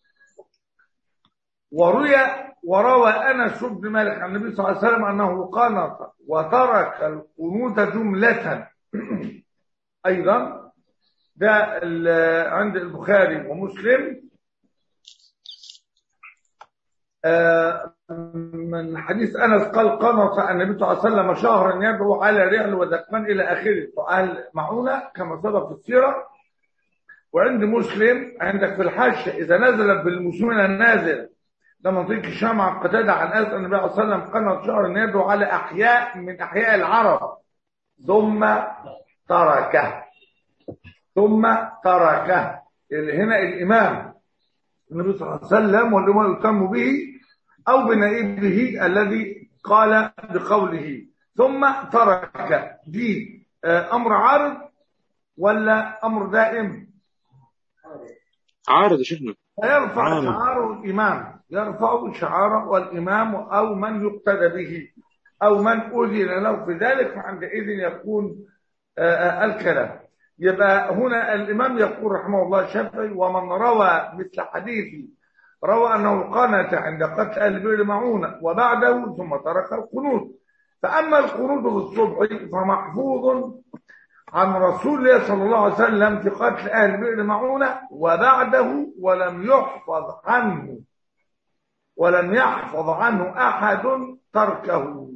وروي وروى انس بن مالك عن النبي صلى الله عليه وسلم انه قنط وترك القنوت جمله ايضا ده ال- عند البخاري ومسلم آه، من حديث انس قال قنط النبي صلى الله عليه وسلم شهرا يدعو على رعل ودكمان الى اخره سؤال معونه كما سبق في السيره وعند مسلم عندك في الحاشيه اذا نزل بالمسلمين النازل ده منطق الشام عن قتاده عن انس النبي صلى الله عليه وسلم قنط شهرا يدعو على احياء من احياء العرب ثم تركه ثم تركه هنا الامام النبي صلى الله عليه وسلم والامام يهتم به او بنائبه الذي قال بقوله ثم ترك دي آه، امر عارض ولا امر دائم
عارض يا شيخنا
فيرفع
عارض.
شعاره الامام يرفع شعاره الامام او من يقتدى به او من اذن له في ذلك فعندئذ يكون آه، آه، الكلام يبقى هنا الامام يقول رحمه الله الشافعي ومن روى مثل حديثي روى انه قنت عند قتل اهل بئر معونه وبعده ثم ترك القنوت فاما القنوت في الصبح فمحفوظ عن رسول الله صلى الله عليه وسلم في قتل اهل بئر معونه وبعده ولم يحفظ عنه ولم يحفظ عنه احد تركه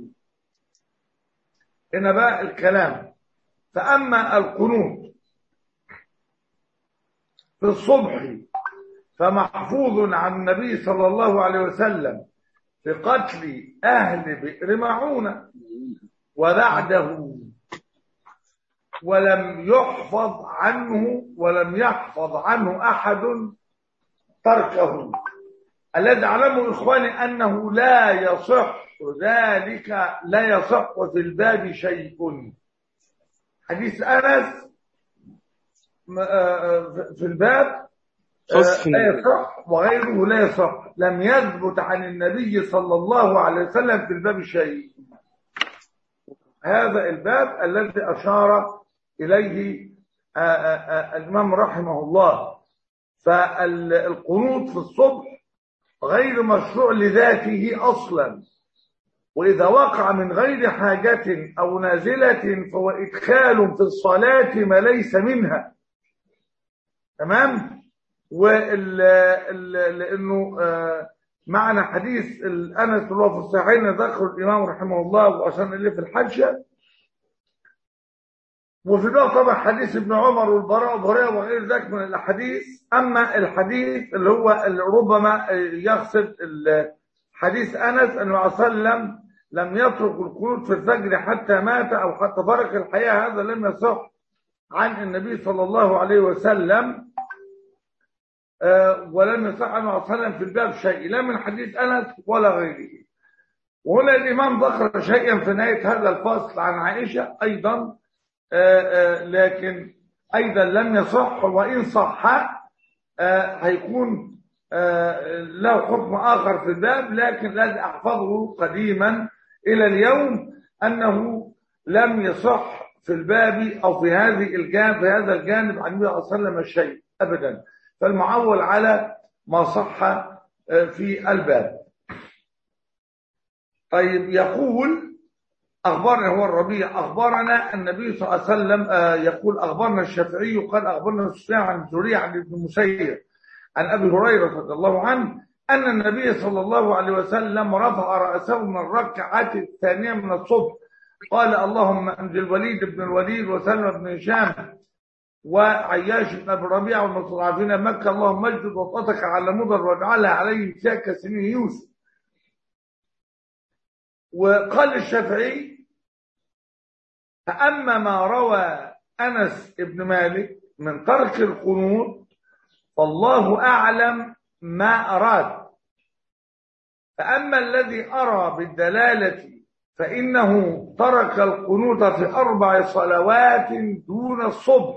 هنا بقى الكلام فاما القنوت في الصبح فمحفوظ عن النبي صلى الله عليه وسلم في قتل أهل بئر معونة وبعده ولم يحفظ عنه ولم يحفظ عنه أحد تركه الذي أعلمه إخواني أنه لا يصح ذلك لا يصح في الباب شيء حديث أنس م- آه، في الباب
فصل
لا يصح وغيره لا يصح لم يثبت عن النبي صلى الله عليه وسلم في الباب شيء هذا الباب الذي أشار إليه آه، آه، آه، الإمام رحمه الله فالقنوط في الصبح غير مشروع لذاته أصلا وإذا وقع من غير حاجة أو نازلة فهو إدخال في الصلاة ما ليس منها تمام وال ال- لانه آه، معنى حديث الانس اللي هو في الصحيحين ذكر الامام رحمه الله واشار اليه في الحجه وفي ده طبعا حديث ابن عمر والبراء وهريره وغير ذلك من الاحاديث اما الحديث اللي هو اللي ربما يقصد ال- حديث انس ان النبي صلى الله عليه وسلم لم يترك القنوت في الفجر حتى مات او حتى فرق الحياه هذا لم يصح عن النبي صلى الله عليه وسلم آه، ولم يصح عنه صلى الله عليه وسلم في الباب شيء لا من حديث انس ولا غيره وهنا الامام ذكر شيئا في نهايه هذا الفصل عن عائشه ايضا آه، آه، لكن ايضا لم يصح وان صح آه، هيكون آه، له حكم اخر في الباب لكن الذي احفظه قديما الى اليوم انه لم يصح في الباب او في هذه الجانب في هذا الجانب عن النبي صلى الله عليه وسلم شيء ابدا فالمعول على ما صح آه، في الباب طيب يقول أخبرنا هو الربيع أخبرنا النبي صلى الله عليه وسلم آه، يقول أخبرنا الشافعي قال أخبرنا سفيان عن الزهري عن ابن مسيب عن أبي هريرة رضي الله عنه أن النبي صلى الله عليه وسلم رفع رأسه من الركعة الثانية من الصبح قال اللهم أنجي الوليد بن الوليد وسلم بن هشام وعياش بن ابي ربيعه والمستضعفين مكه اللهم اجد وطأتك على مضر واجعلها عليهم ساك سنين يوسف وقال الشافعي فأما ما روى أنس بن مالك من ترك القنوت فالله أعلم ما أراد فأما الذي أرى بالدلالة فإنه ترك القنوت في أربع صلوات دون الصبح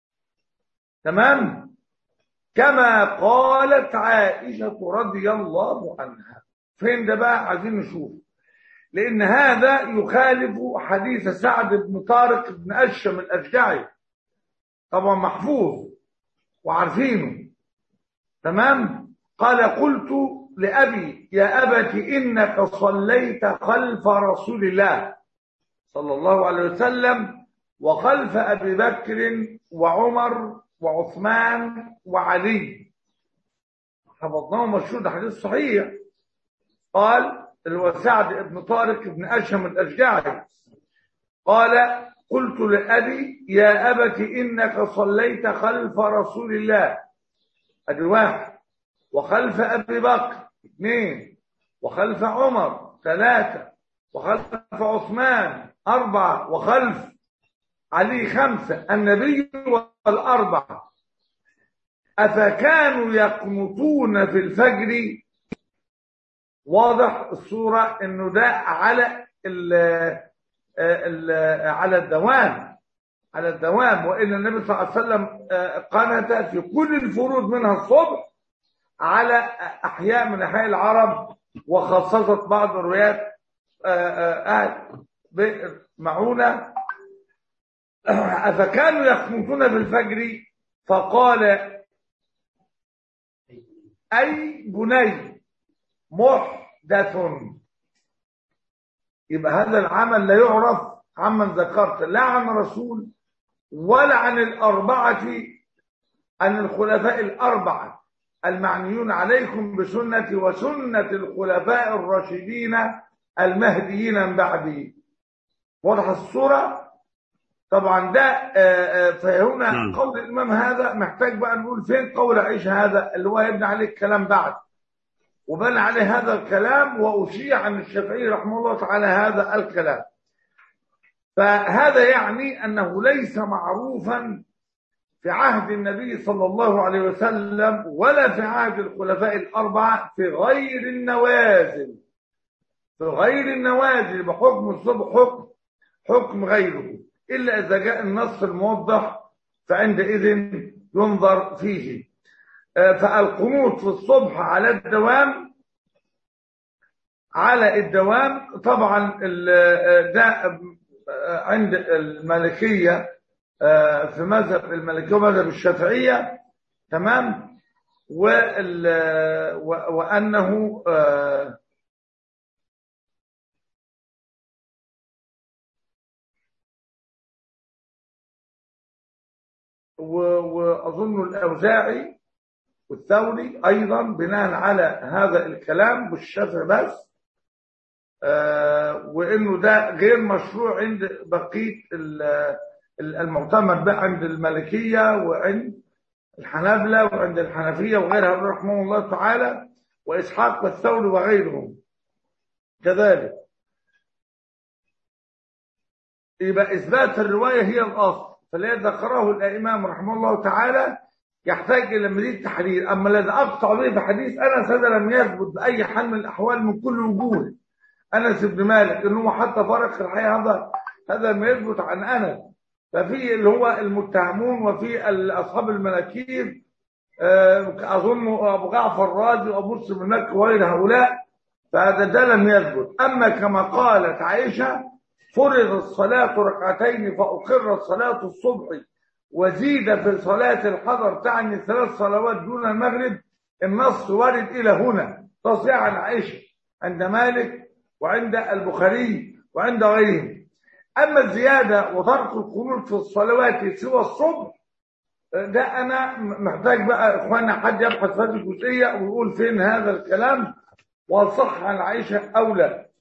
تمام كما قالت عائشة رضي الله عنها فين ده بقى عايزين نشوف لأن هذا يخالف حديث سعد بن طارق بن أشم الأشجعي طبعا محفوظ وعارفينه تمام قال قلت لأبي يا أبت إنك صليت خلف رسول الله صلى الله عليه وسلم وخلف أبي بكر وعمر وعثمان وعلي حفظناه مشهور ده حديث صحيح قال هو سعد بن طارق بن أشهم الأشجعي قال قلت لأبي يا أبت إنك صليت خلف رسول الله أدي واحد وخلف أبي بكر اثنين وخلف عمر ثلاثة وخلف عثمان أربعة وخلف علي خمسة النبي والأربعة أفكانوا يقنطون في الفجر واضح الصورة انه ده على ال ال على الدوام على الدوام وإن النبي صلى الله عليه وسلم قنت في كل الفروض منها الصبح على أحياء من أحياء العرب وخصصت بعض الروايات أهل بئر معونة أفكانوا يخمسون بالفجر فقال أي بني محدث يبقى هذا العمل لا يعرف عمن ذكرت لا عن رسول ولا عن الأربعة عن الخلفاء الأربعة المعنيون عليكم بسنتي وسنة الخلفاء الراشدين المهديين من بعدي واضح الصورة طبعا ده فهنا
نعم.
قول الإمام هذا محتاج بقى نقول فين قول عيشة هذا اللي هو يبني عليه الكلام بعد وبنى عليه هذا الكلام وأشيع عن الشافعي رحمه الله تعالى هذا الكلام فهذا يعني أنه ليس معروفا في عهد النبي صلى الله عليه وسلم ولا في عهد الخلفاء الأربعة في غير النوازل في غير النوازل بحكم الصبح حكم حكم غيره إلا إذا جاء النص الموضح فعندئذ ينظر فيه آه، فالقنوط في الصبح على الدوام على الدوام طبعا ال- آه، ده آه، عند المالكية آه، في مذهب المالكية ومذهب الشافعية تمام وال و- وأنه آه، و- وأظن الأوزاعي والثوري أيضا بناء على هذا الكلام والشافعي بس آه، وإنه ده غير مشروع عند بقية ال- ال- المعتمد بقى عند المالكية وعند الحنابلة وعند الحنفية وغيرها رحمه الله تعالى وإسحاق والثوري وغيرهم كذلك يبقى إثبات الرواية هي الأصل فلا ذكره الإمام رحمه الله تعالى يحتاج إلى مزيد تحرير أما الذي أقطع به في حديث أنس هذا لم يثبت بأي حال من الأحوال من كل وجوه أنس بن مالك إنه حتى فرق في الحقيقة هذا هذا ما يثبت عن أنس ففي اللي هو المتهمون وفي ال- أصحاب المناكير آه، أظن أبو جعفر الرازي وأبو مسلم المكي وغير هؤلاء فهذا ده لم يثبت أما كما قالت عائشة فرض الصلاة ركعتين فأقر صلاة الصبح وزيد في صلاة الحضر تعني ثلاث صلوات دون المغرب النص وارد إلى هنا تصيح عن عائشة عند مالك وعند البخاري وعند غيرهم أما الزيادة وترك القنوت في الصلوات سوى الصبح ده أنا محتاج بقى إخواننا حد يبحث في هذه الجزئية ويقول فين هذا الكلام وصح عن عائشة أو لا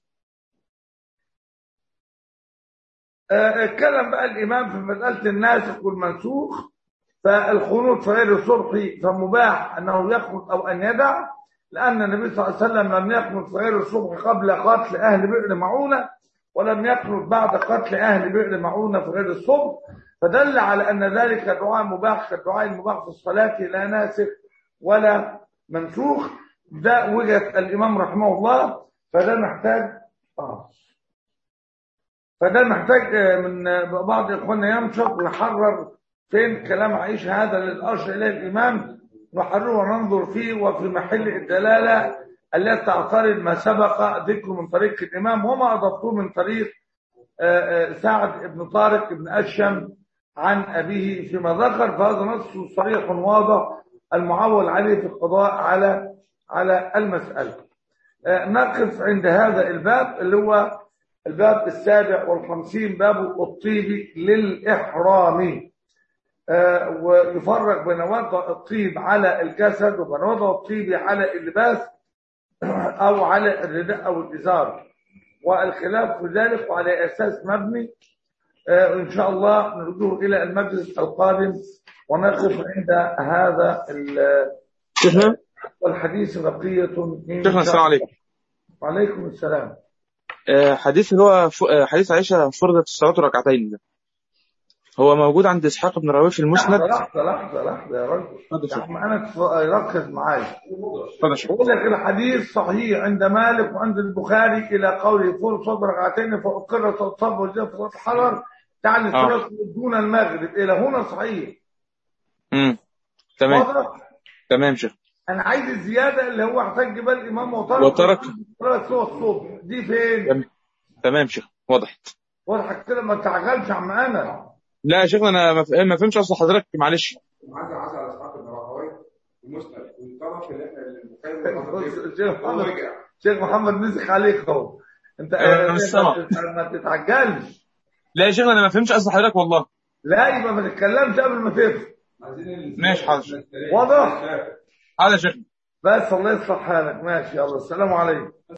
آه، اتكلم بقى الإمام في مسألة الناسخ والمنسوخ فالخنوط في غير الصبح فمباح أنه يخنط أو أن يدع لأن النبي صلى الله عليه وسلم لم يخنط في غير الصبح قبل قتل أهل بئر معونة ولم يخنط بعد قتل أهل بئر معونة في غير الصبح فدل على أن ذلك دعاء مباح كالدعاء المباح في الصلاة لا ناسخ ولا منسوخ ده وجهة الإمام رحمه الله فده محتاج آه فده محتاج آه، من آه، بعض إخواننا ينشط ويحرر فين كلام عائشة هذا للأرش إليه الإمام نحرره وننظر فيه وفي محل الدلالة التي تعترض ما سبق ذكره من طريق الإمام وما أضفته من طريق آه، آه، سعد بن طارق بن أشم عن أبيه فيما ذكر فهذا نص صريح واضح المعول عليه في القضاء على على المسألة آه، نقف عند هذا الباب اللي هو الباب السابع والخمسين باب الطيب للإحرام آه، ويفرق بين وضع الطيب على الجسد وبين وضع الطيب على اللباس أو على الرداء أو الإزار والخلاف في ذلك وعلى أساس مبني آه، إن شاء الله نرجوه إلى المجلس القادم ونقف عند هذا ال-
شيخنا
والحديث بقية إن
شيخنا
شاء
السلام عليكم
وعليكم السلام
آه، حديث اللي هو ف- آه، حديث عائشة فرضت الصلاة ركعتين ده هو موجود عند إسحاق بن راهويه في المسند
لحظة لحظة لحظة لحظة يا رجل
اتفضل يا
يا
شيخ
عم أنا تف- ركز معايا
اتفضل يا شيخ
بقول لك الحديث صحيح عند مالك وعند البخاري إلى قوله فول صوت ركعتين فأقرت الصبر وجاء في صلاة الحضر تعني
آه.
صلاة دون المغرب إلى هنا صحيح
امم تمام
واضح؟
تمام شيخ
أنا عايز الزيادة اللي هو احتج بها الإمام وترك
وترك.
ثلاث صور الصبح دي فين؟
تمام تمام شيخ واضح
واضح كده ما تعجلش عم أنا
لا يا شيخنا انا ما ف- ما فهمتش اصل حضرتك معلش
عايز عايز على اسحاق بن راهويه المسند والطرف اللي احنا البخاري
بص،
والمسلم
شيخ
هو
محمد
رجع
شيخ محمد نزك عليك اهو انت
أنا مش سامع.
ما تتعجلش
لا يا شيخنا انا ما فهمتش اصل حضرتك والله
لا يبقى ما تتكلمش قبل ما تفهم
عايزين
ماشي حاضر
واضح
هذا يا شيخنا
بس الله يصلح حالك ماشي يلا السلام عليكم